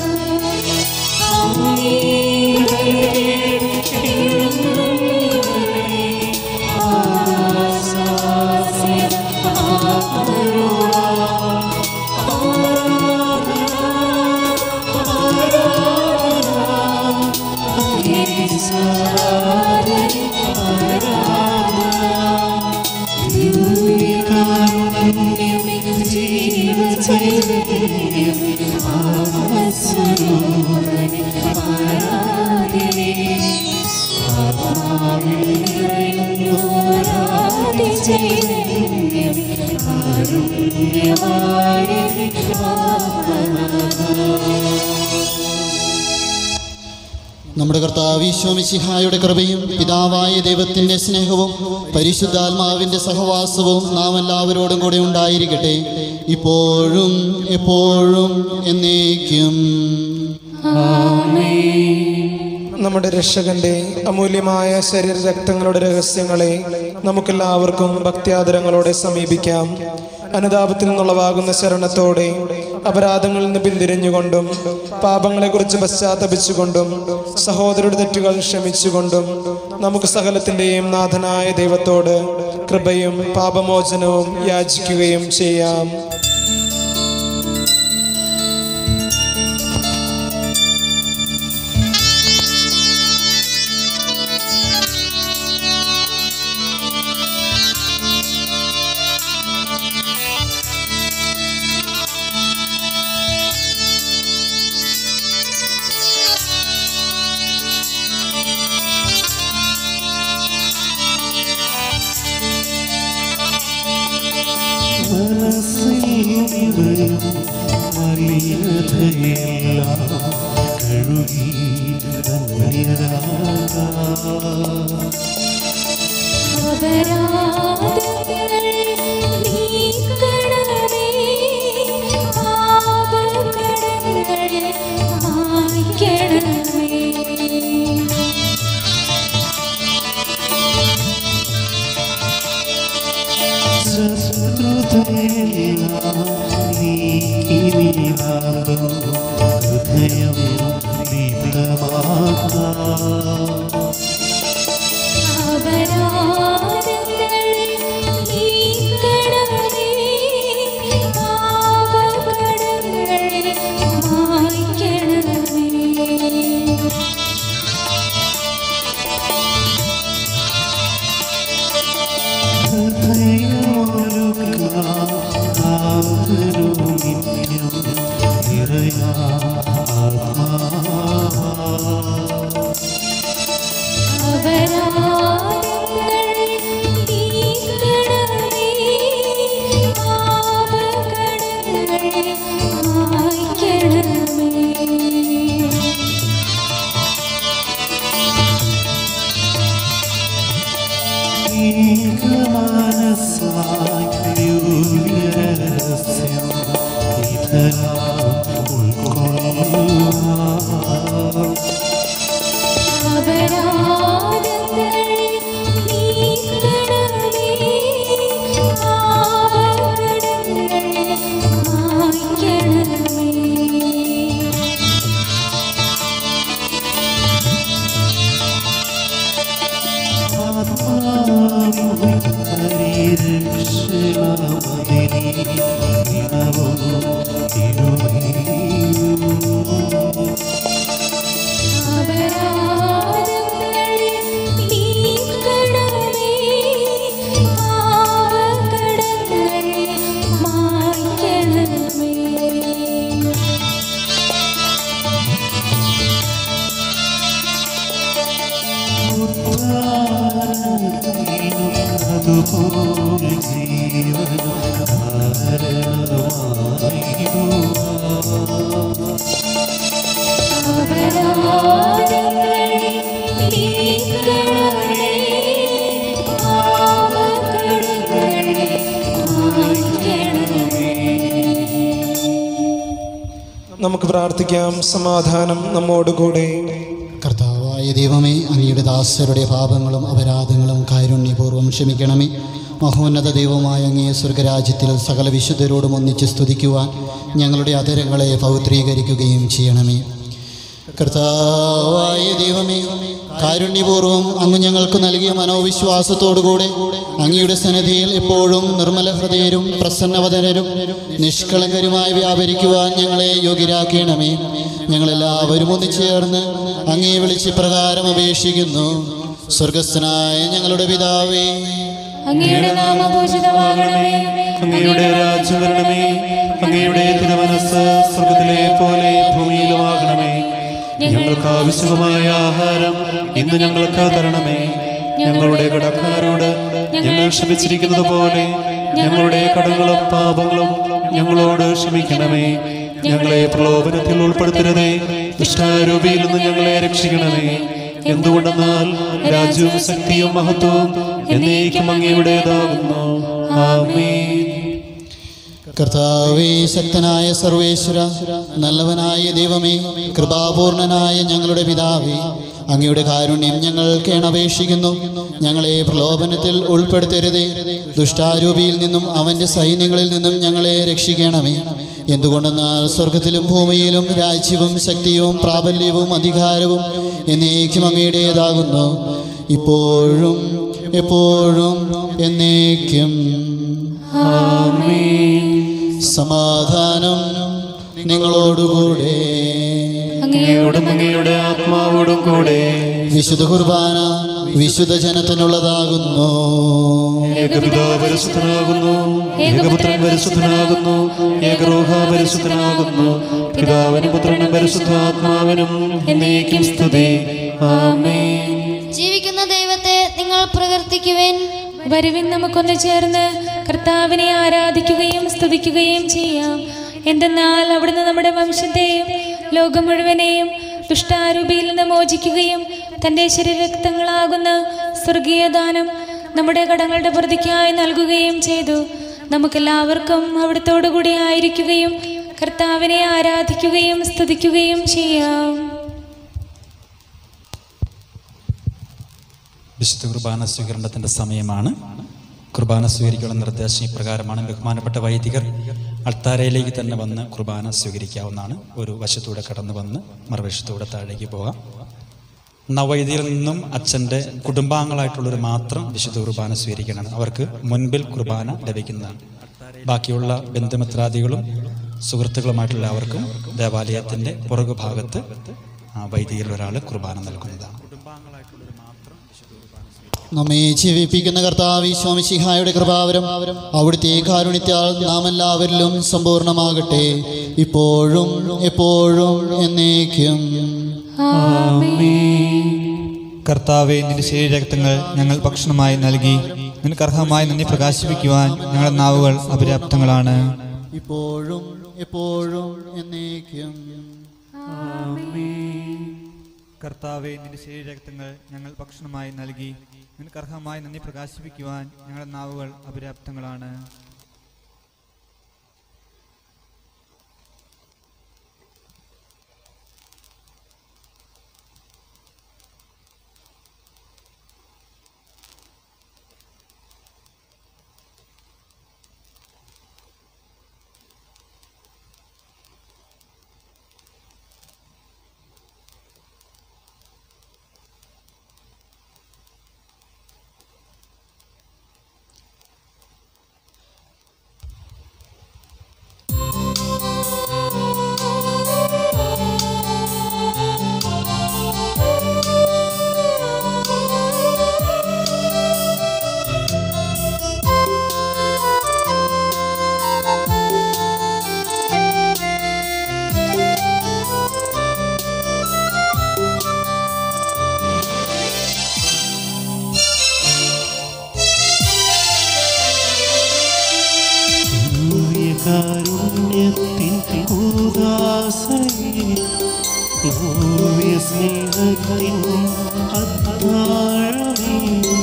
നമ്മുടെ കർത്താവ് ഈശോമിശിഹായുടെ കൃപയും പിതാവായ ദൈവത്തിൻ്റെ സ്നേഹവും പരിശുദ്ധാത്മാവിൻ്റെ സഹവാസവും നാം എല്ലാവരോടും കൂടെ ഉണ്ടായിരിക്കട്ടെ ഇപ്പോഴും എപ്പോഴും എന്നേക്കും നമ്മുടെ രക്ഷകന്റെ അമൂല്യമായ ശരീര രക്തങ്ങളുടെ രഹസ്യങ്ങളെ നമുക്കെല്ലാവർക്കും ഭക്ത്യാദരങ്ങളോടെ സമീപിക്കാം അനുതാപത്തിൽ നിന്നുള്ളവാകുന്ന ശരണത്തോടെ അപരാധങ്ങളിൽ നിന്ന് പിന്തിരിഞ്ഞുകൊണ്ടും പാപങ്ങളെക്കുറിച്ച് പശ്ചാത്തപിച്ചുകൊണ്ടും സഹോദരരുടെ തെറ്റുകൾ ക്ഷമിച്ചുകൊണ്ടും നമുക്ക് സകലത്തിൻ്റെയും നാഥനായ ദൈവത്തോട് കൃപയും പാപമോചനവും യാചിക്കുകയും ചെയ്യാം മനസ്സിലും വലിയതയെല്ലാം കഴുകി അപരാധങ്ങൾ നീക്കണമേ പാപകടങ്ങൾ മായ്ക്കണമേ ശത്രുതയെ അതുപോലെ ജീവൻ നമുക്ക് പ്രാർത്ഥിക്കാം സമാധാനം നമ്മോടുകൂടെ കർത്താവായ ദൈവമേ അങ്ങയുടെ ദാസരുടെ പാപങ്ങളും അപരാധങ്ങളും കാരുണ്യപൂർവ്വം ക്ഷമിക്കണമേ മഹോന്നത ദൈവമായ അങ്ങേ സ്വർഗരാജ്യത്തിൽ സകല വിശുദ്ധരോടും ഒന്നിച്ച് സ്തുതിക്കുവാൻ ഞങ്ങളുടെ അധരങ്ങളെ പൗത്രീകരിക്കുകയും ചെയ്യണമേ കർത്താവായ ദൈവമേ കാരുണ്യപൂർവ്വം അങ്ങ് ഞങ്ങൾക്ക് നൽകിയ മനോവിശ്വാസത്തോടുകൂടെ അങ്ങയുടെ സന്നിധിയിൽ എപ്പോഴും നിർമ്മല ഹൃദയരും പ്രസന്നവദനരും നിഷ്കളങ്കരുമായി വ്യാപരിക്കുവാൻ ഞങ്ങളെ യോഗ്യരാക്കണമേ ഞങ്ങളെല്ലാവരും ഒന്നിച്ചേർന്ന് അങ്ങേ വിളിച്ച് പ്രകാരം അപേക്ഷിക്കുന്നു സ്വർഗസ്ഥനായ ഞങ്ങളുടെ പിതാവേ അങ്ങയുടെ നാമപൂജിതമാകണമേ അങ്ങയുടെ രാജ്യം വരണമേ അങ്ങയുടെ തിരുമനസ് സ്വർഗത്തിലെ പോലെ ഭൂമിയിലുമാകണമേ ഞങ്ങൾക്ക് ആവശ്യമായ ആഹാരം ഇന്ന് ഞങ്ങൾക്ക് തരണമേ ഞങ്ങളുടെ കടക്കാരോട് ഞങ്ങൾ ക്ഷമിച്ചിരിക്കുന്നത് പോലെ ഞങ്ങളുടെ കടങ്ങളും പാപങ്ങളും ഞങ്ങളോട് ക്ഷമിക്കണമേ ഞങ്ങളെ പ്രലോഭനത്തിൽ ഉൾപ്പെടുത്തരുതേ ദുഷ്ടാരൂപിയിൽ നിന്ന് ഞങ്ങളെ രക്ഷിക്കണമേ എന്തുകൊണ്ടെന്നാൽ രാജ്യവും ശക്തിയും മഹത്വവും എന്നേക്കും അങ്ങയുടേതാകുന്നു ആമേൻ കർത്താവേ ശക്തനായ സർവേശ്വര നല്ലവനായ ദൈവമേ കൃപാപൂർണനായ ഞങ്ങളുടെ പിതാവേ അങ്ങയുടെ കാരുണ്യം ഞങ്ങൾ കേണപേക്ഷിക്കുന്നു ഞങ്ങളെ പ്രലോഭനത്തിൽ ഉൾപ്പെടുത്തരുതേ ദുഷ്ടാരൂപിയിൽ നിന്നും അവൻ്റെ സൈന്യങ്ങളിൽ നിന്നും ഞങ്ങളെ രക്ഷിക്കണമേ എന്തുകൊണ്ടെന്നാൽ സ്വർഗത്തിലും ഭൂമിയിലും രാജ്യവും ശക്തിയും പ്രാബല്യവും അധികാരവും എന്നേക്കും അങ്ങയുടേതാകുന്നു ഇപ്പോഴും എപ്പോഴും എന്നേക്കും സമാധാനം നിങ്ങളോടുകൂടെ അങ്ങയോടും അങ്ങയുടെ ആത്മാവോടും കൂടെ വിശുദ്ധ കുർബാന വിശുദ്ധ ജനത്തിനുള്ളതാകുന്നു ഏകപിതാവ് പരിശുദ്ധനാകുന്നു ഏകപുത്രൻ പരിശുദ്ധനാകുന്നു ഏകരോഹ പരിശുദ്ധനാകുന്നു പിതാവിനും പുത്രനും പരിശുദ്ധാത്മാവിനും എന്നേക്കും സ്തുതി ആമേൻ ജീവിക്കുന്ന ദൈവത്തെ നിങ്ങൾ പ്രകീർത്തിക്കുവേൻ വരുവിൻ നമുക്കൊന്ന് ചേർന്ന് കർത്താവിനെ ആരാധിക്കുകയും സ്തുതിക്കുകയും ചെയ്യാം എന്തെന്നാൽ അവിടുന്ന് നമ്മുടെ വംശത്തെയും ലോകം മുഴുവനെയും ദുഷ്ടാരൂപിയിൽ നിന്ന് മോചിക്കുകയും തൻ്റെ ശരീരക്തങ്ങളാകുന്ന സ്വർഗീയ ദാനം നമ്മുടെ കടങ്ങളുടെ പ്രതിക്കായി നൽകുകയും ചെയ്തു നമുക്കെല്ലാവർക്കും അവിടുത്തോടു കൂടി ആയിരിക്കുകയും കർത്താവിനെ ആരാധിക്കുകയും സ്തുതിക്കുകയും ചെയ്യാം വിശുദ്ധ കുർബാന സ്വീകരണത്തിൻ്റെ സമയമാണ് കുർബാന സ്വീകരിക്കാനുള്ള നിർദ്ദേശം ഇപ്രകാരമാണ് ബഹുമാനപ്പെട്ട വൈദികർ അൾത്താരയിലേക്ക് തന്നെ വന്ന് കുർബാന സ്വീകരിക്കാവുന്നതാണ് ഒരു വശത്തൂടെ കടന്നു വന്ന് മറുവശത്തൂടെ താഴേക്ക് പോകാം നവവൈദികരിൽ നിന്നും അച്ഛൻ്റെ കുടുംബാംഗങ്ങളായിട്ടുള്ളവർ മാത്രം വിശുദ്ധ കുർബാന സ്വീകരിക്കണം അവർക്ക് മുൻപിൽ കുർബാന ലഭിക്കുന്നതാണ് ബാക്കിയുള്ള ബന്ധുമിത്രാദികളും സുഹൃത്തുക്കളുമായിട്ടുള്ള അവർക്കും ദേവാലയത്തിൻ്റെ പുറകുഭാഗത്ത് ആ വൈദികരിൽ ഒരാൾ കുർബാന നൽകുന്നതാണ് നമ്മെ ജീവിപ്പിക്കുന്ന കർത്താവ് സ്വാമിശിഹായുടെ കൃപാവരം അവിടുത്തെ കാരുണ്യത്താൽ നാം എല്ലാവരിലും സമ്പൂർണ്ണമാകട്ടെ ഇപ്പോഴും എപ്പോഴും എന്നേക്കും കർത്താവെ നിന്റെ ശരീരരക്തങ്ങൾ ഞങ്ങൾ ഭക്ഷണമായി നൽകി നിനക്ക് അർഹമായി നന്ദി പ്രകാശിപ്പിക്കുവാൻ ഞങ്ങളുടെ നാവുകൾ അപര്യാപ്തങ്ങളാണ് ഇപ്പോഴും എപ്പോഴും എന്നേക്കും കർത്താവെ നിന്റെ ശരീരരക്തങ്ങൾ ഞങ്ങൾ ഭക്ഷണമായി നൽകി നിനക്ക് അർഹമായി നന്ദി പ്രകാശിപ്പിക്കുവാൻ ഞങ്ങളുടെ നാവുകൾ അപര്യാപ്തങ്ങളാണ് നവ്യ സ്നേഹത്തിൻ അത്താഴമേ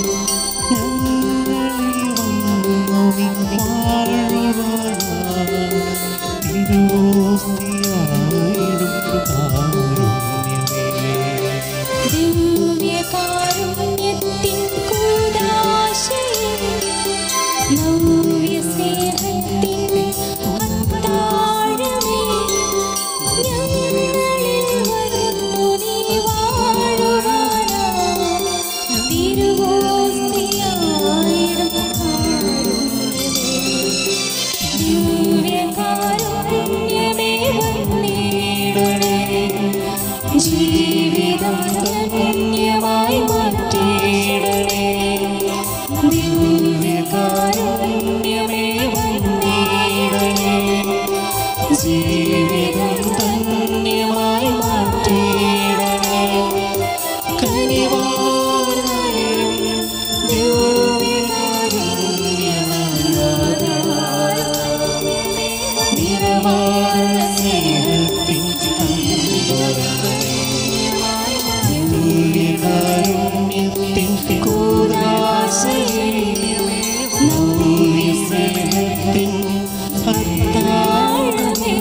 ഞങ്ങളിൽ വന്നു നീ വാഴുവാനായി തിരുവോസ്തിയായിടും കാരുണ്യമേ ദിവ്യകാരുണ്യത്തിൻ കൂദാശയിൽ നവ്യസ്നേഹത്തിൻ അത്താഴമേ ഞങ്ങളിൽ വരുന്നു നീ വാഴുവാനായി തിരുവോസ്തിയായിടും കാരുണ്യമേ ദിവ്യകാരുണ്യമേ വന്നിടണേ ജീവിതം ധന്യമായി മാറ്റിയിടണേ ദിവ്യകാരുണ്യമേ വന്നിടണേ ജീവിതം ധന്യമായി മാറ്റിയിടണേ കനിവാർന്നയം ദിവ്യകാരുണ്യനാഥ നിറവാർന്ന സ്നേഹത്തിൻ ദിവ്യകാരുണ്യത്തിൻ കൂദാശയിൽ നവ്യസ്നേഹത്തിൻ അത്താഴമേ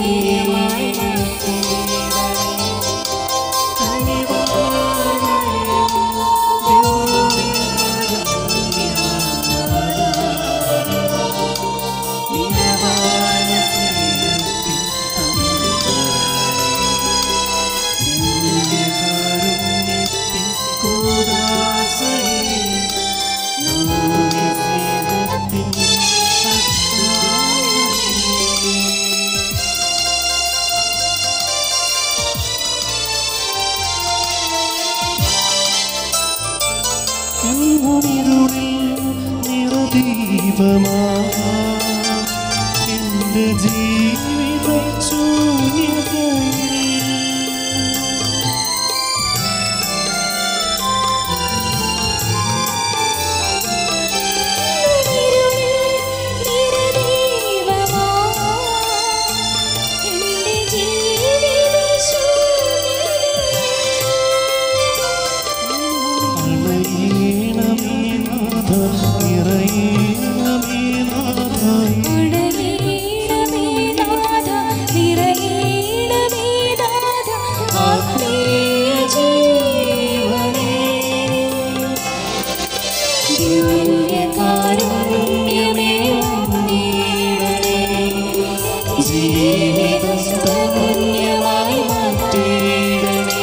എന്നിരുളിൽ നിറദീപമാ എൻ്റെ ജീവിത ശൂന്യതയിൽ അണയേണമേ നാഥ നിറയേണമേ നാഥ ജീവിതം ധന്യമായി മാറ്റിയിടണേ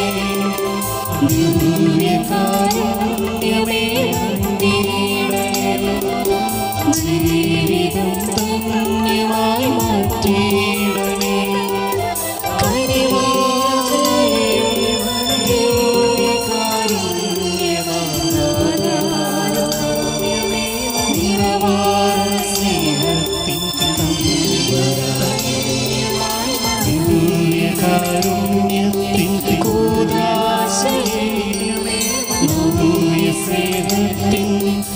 ദിവ്യകാരുണ്യമേ വന്നിടണേ ജീവിതം ധന്യമായി മാറ്റിയിടണേ കാരുണ്യത്തിൻ സ്നേഹത്തിൻ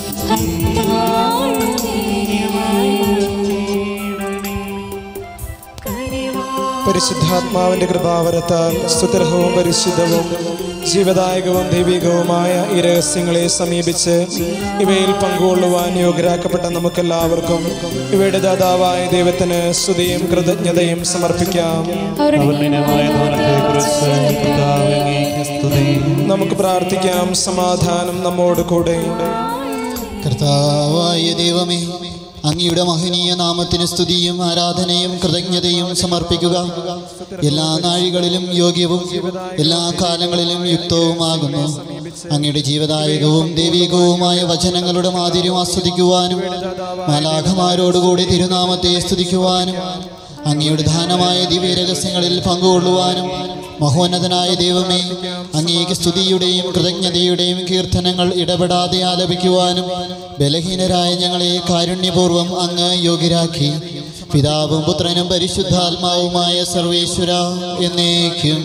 പരിശുദ്ധാത്മാവിന്റെ കൃപാവരത്താൽ സുദൃഹവും പരിശുദ്ധവും ജീവദായകവും ദൈവികവുമായ ഈ രഹസ്യങ്ങളെ സമീപിച്ച് ഇവയിൽ പങ്കുകൊള്ളുവാൻ യോഗ്യരാക്കപ്പെട്ട നമുക്കെല്ലാവർക്കും ഇവയുടെ ദാതാവായ ദൈവത്തിന് സ്തുതിയും കൃതജ്ഞതയും സമർപ്പിക്കാം അവർണ്ണനമായ ദാനത്തെക്കുറിച്ച് പിതാവേ, അങ്ങേക്ക് സ്തുതി നമുക്ക് പ്രാർത്ഥിക്കാം സമാധാനം നമ്മോട് കൂടെ കർത്താവായ ദൈവമേ അങ്ങയുടെ മഹനീയ നാമത്തിന് സ്തുതിയും ആരാധനയും കൃതജ്ഞതയും സമർപ്പിക്കുക എല്ലാ നാഴികളിലും യോഗ്യവും എല്ലാ കാലങ്ങളിലും യുക്തവുമാകുന്നു അങ്ങയുടെ ജീവദായകവും ദൈവികവുമായ വചനങ്ങളുടെ മാതിരി ആസ്വദിക്കുവാനും മാലാഖമാരോടുകൂടി തിരുനാമത്തെ സ്തുതിക്കുവാനും അങ്ങയുടെ ദാനമായ ദിവ്യരഹസ്യങ്ങളിൽ പങ്കുകൊള്ളുവാനും മഹോന്നതനായ ദൈവമേ അങ്ങേക്ക് സ്തുതിയുടെയും കൃതജ്ഞതയുടെയും കീർത്തനങ്ങൾ ഇടപെടാതെ ആലപിക്കുവാനും ബലഹീനരായ ഞങ്ങളെ കാരുണ്യപൂർവ്വം അങ്ങ് യോഗ്യരാക്കി പിതാവും പുത്രനും പരിശുദ്ധാത്മാവുമായ സർവേശ്വര എന്നേക്കും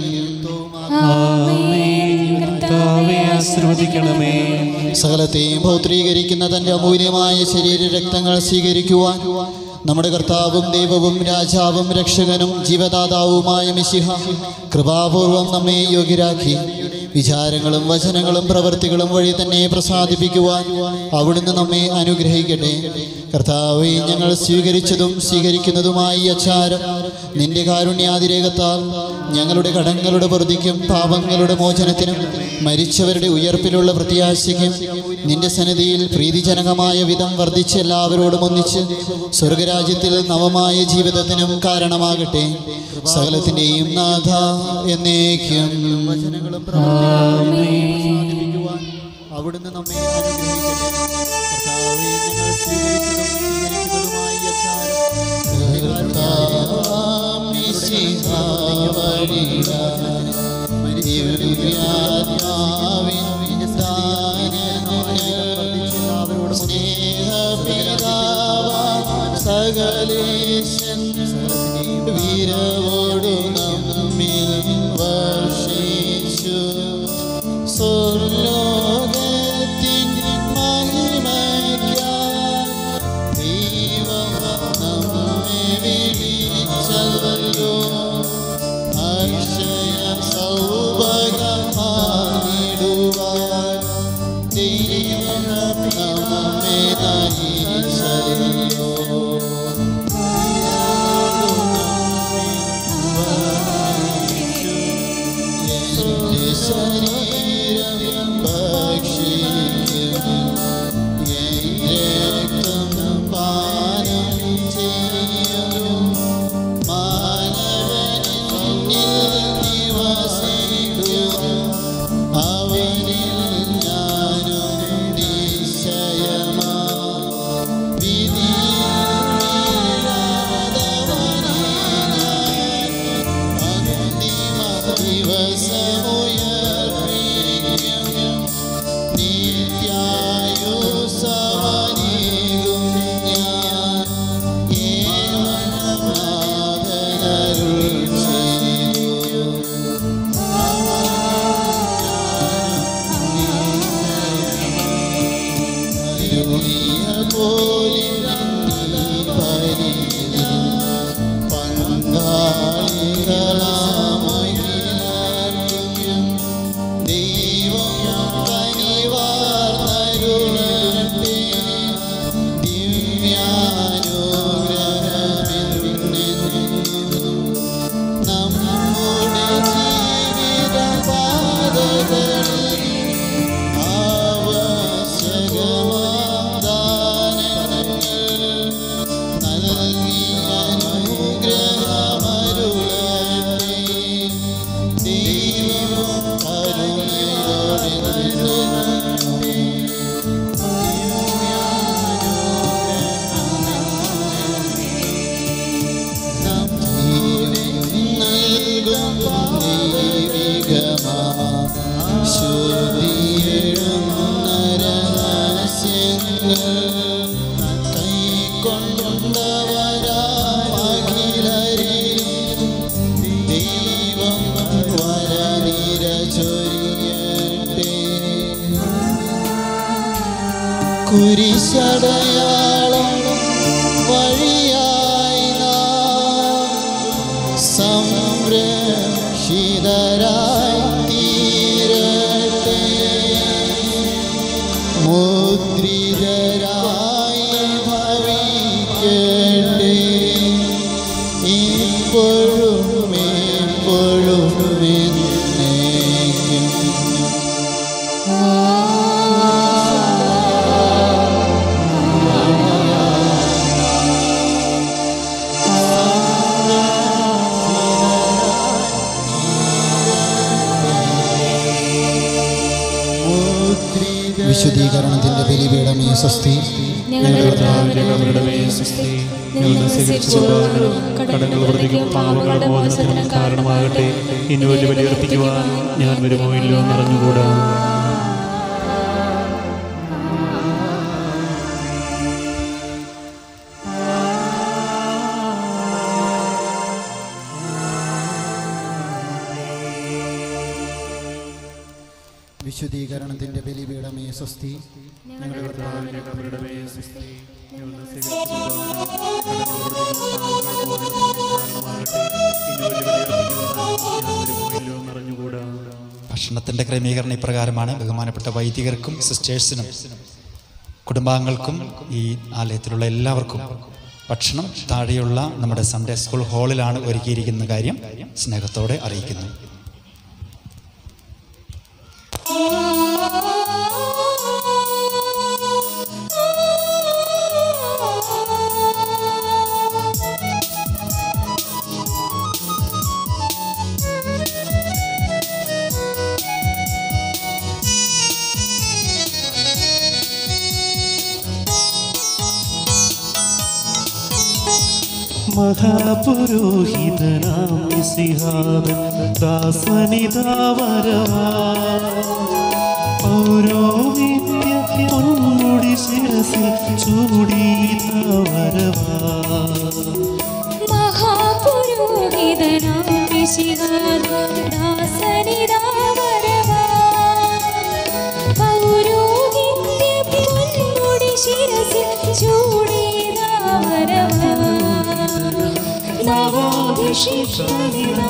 കർത്താവെ ആശീർവദിക്കണമേ സകലത്തെയും പൗത്രീകരിക്കുന്ന തൻ്റെ അമൂല്യമായ ശരീര രക്തങ്ങൾ സ്വീകരിക്കുവാൻ നമ്മുടെ കർത്താവും ദൈവവും രാജാവും രക്ഷകനും ജീവദാതാവുമായ മിശിഹ കൃപാപൂർവം നമ്മെ യോഗ്യരാക്കി വിചാരങ്ങളും വചനങ്ങളും പ്രവൃത്തികളും വഴി തന്നെ പ്രസാദിപ്പിക്കുവാൻ അവിടുന്ന് നമ്മെ അനുഗ്രഹിക്കട്ടെ കർത്താവെ ഞങ്ങൾ സ്വീകരിച്ചതും സ്വീകരിക്കുന്നതുമായി ഈ അച്ചാരം നിന്റെ കാരുണ്യാതിരേകത്താൽ ഞങ്ങളുടെ കടങ്ങളുടെ പ്രതിക്കും പാപങ്ങളുടെ മോചനത്തിനും മരിച്ചവരുടെ ഉയർപ്പിലുള്ള പ്രത്യാശയ്ക്കും നിന്റെ സന്നിധിയിൽ പ്രീതിജനകമായ വിധം വർദ്ധിച്ച് എല്ലാവരോടും ഒന്നിച്ച് സ്വർഗരാജ്യത്തിൽ നവമായ ജീവിതത്തിനും കാരണമാകട്ടെ സകലത്തിൻ്റെയും നാഥ എന്നേക്കും വചനങ്ങളും അവിടുന്ന് നമ്മെ അനുഗ്രഹിക്കട്ടെ കർത്താവേ, ഞങ്ങൾ സ്വീകരിച്ചതും സ്വീകരിക്കുന്നതുമായ ഈ അച്ചാരം സകലേശൻ വീരവോടു നമ്മിൽ വർഷിച്ചു സ്വർലോകത്തിൻ മഹിമയ്ക്കായി ദൈവം നമ്മെ വിളിച്ചല്ലോ അക്ഷയ സൗഭഗമാണിടുവാൻ ദൈവം നമ്മെ നയിച്ചല്ലോ എന്റെ ശരീരം ഭക്ഷിക്കും എന്റെ രക്തം പാനം ചെയ്യും മാനവനിൽ നിവസിക്കും അവനിൽ ഞാനും നിശ്ചയമാ കുരിശടയാളം വഴിയായി നാം സംരക്ഷിതരായി തീരട്ടെ മുദ്രിതരായി ഭവിക്കട്ടെ ഇപ്പോഴും എപ്പോഴും എന്നേക്കും വിശുദ്ധീകരണത്തിന്റെ ബലിപീഠമേ സ്വസ്തി ഞങ്ങളുടെ മേൽ സ്വസ്തി ഞങ്ങളുടെ സ്വീകരിച്ചു കടങ്ങൾ പ്രതിക്കും പാപങ്ങളുടെ മോചനത്തിനും കാരണമാകട്ടെ ഇനി വലിയ ബലിയർപ്പിക്കുവാൻ ഞാൻ വരുമോ ഇല്ലയോ എന്നറിഞ്ഞുകൂടാ വിശുദ്ധീകരണത്തിന്റെ ബലിപീഠമേ സ്വസ്തി ഞങ്ങളുടെ കർത്താവിന്റെ കബരുടെ സ്വസ്തി ഞങ്ങളുടെ സ്വീകരിച്ചു നിറഞ്ഞുകൂടാ ഭക്ഷണത്തിൻ്റെ ക്രമീകരണം ഇപ്രകാരമാണ് ബഹുമാനപ്പെട്ട വൈദികർക്കും സിസ്റ്റേഴ്സിനും കുടുംബാംഗങ്ങൾക്കും ഈ ആലയത്തിലുള്ള എല്ലാവർക്കും ഭക്ഷണം താഴെയുള്ള നമ്മുടെ സൺഡേ സ്കൂൾ ഹാളിലാണ് ഒരുക്കിയിരിക്കുന്ന കാര്യം സ്നേഹത്തോടെ അറിയിക്കുന്നു മഹാപുരോഹിതനാം ഇസിഹാബൻ ദാസനിതാവരവാ പൗരോഹിത്യ പൊന്മുടി ശിരസിൽ ചൂടിതാവരവാ മഹാപുരോഹിതനാം വിശിഹാദാസനിതാവരവാ പൗരോഹിത്യ പൊന്മുടി ശിരസിൽ ചൂടിതാവരവാ നവോഭിഷിക്തനിതാ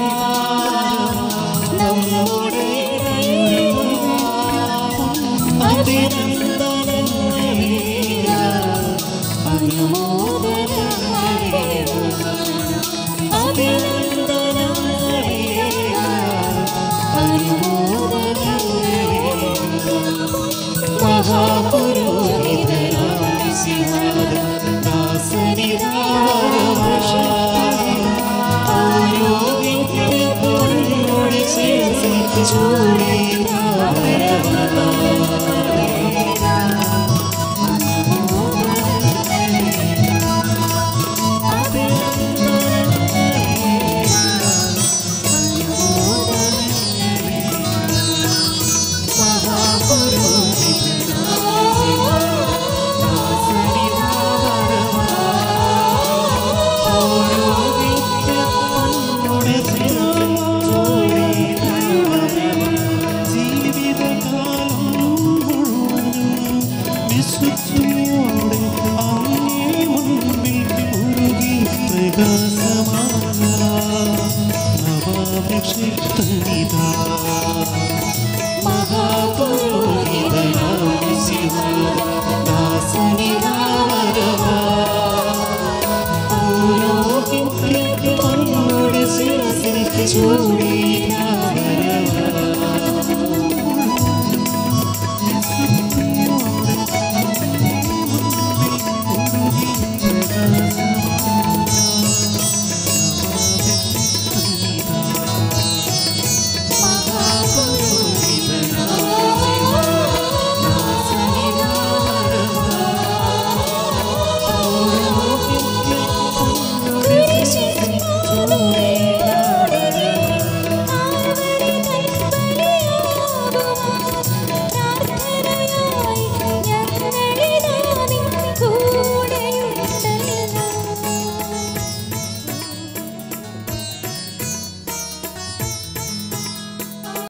നമ്മുടെ വിശുദ്ധിയോടെ അങ്ങേ മുൻപിൽ ഉരുകി പ്രകാശമാന നവാഭിഷിക്തനിതാ മഹാപുരോഹിതനാ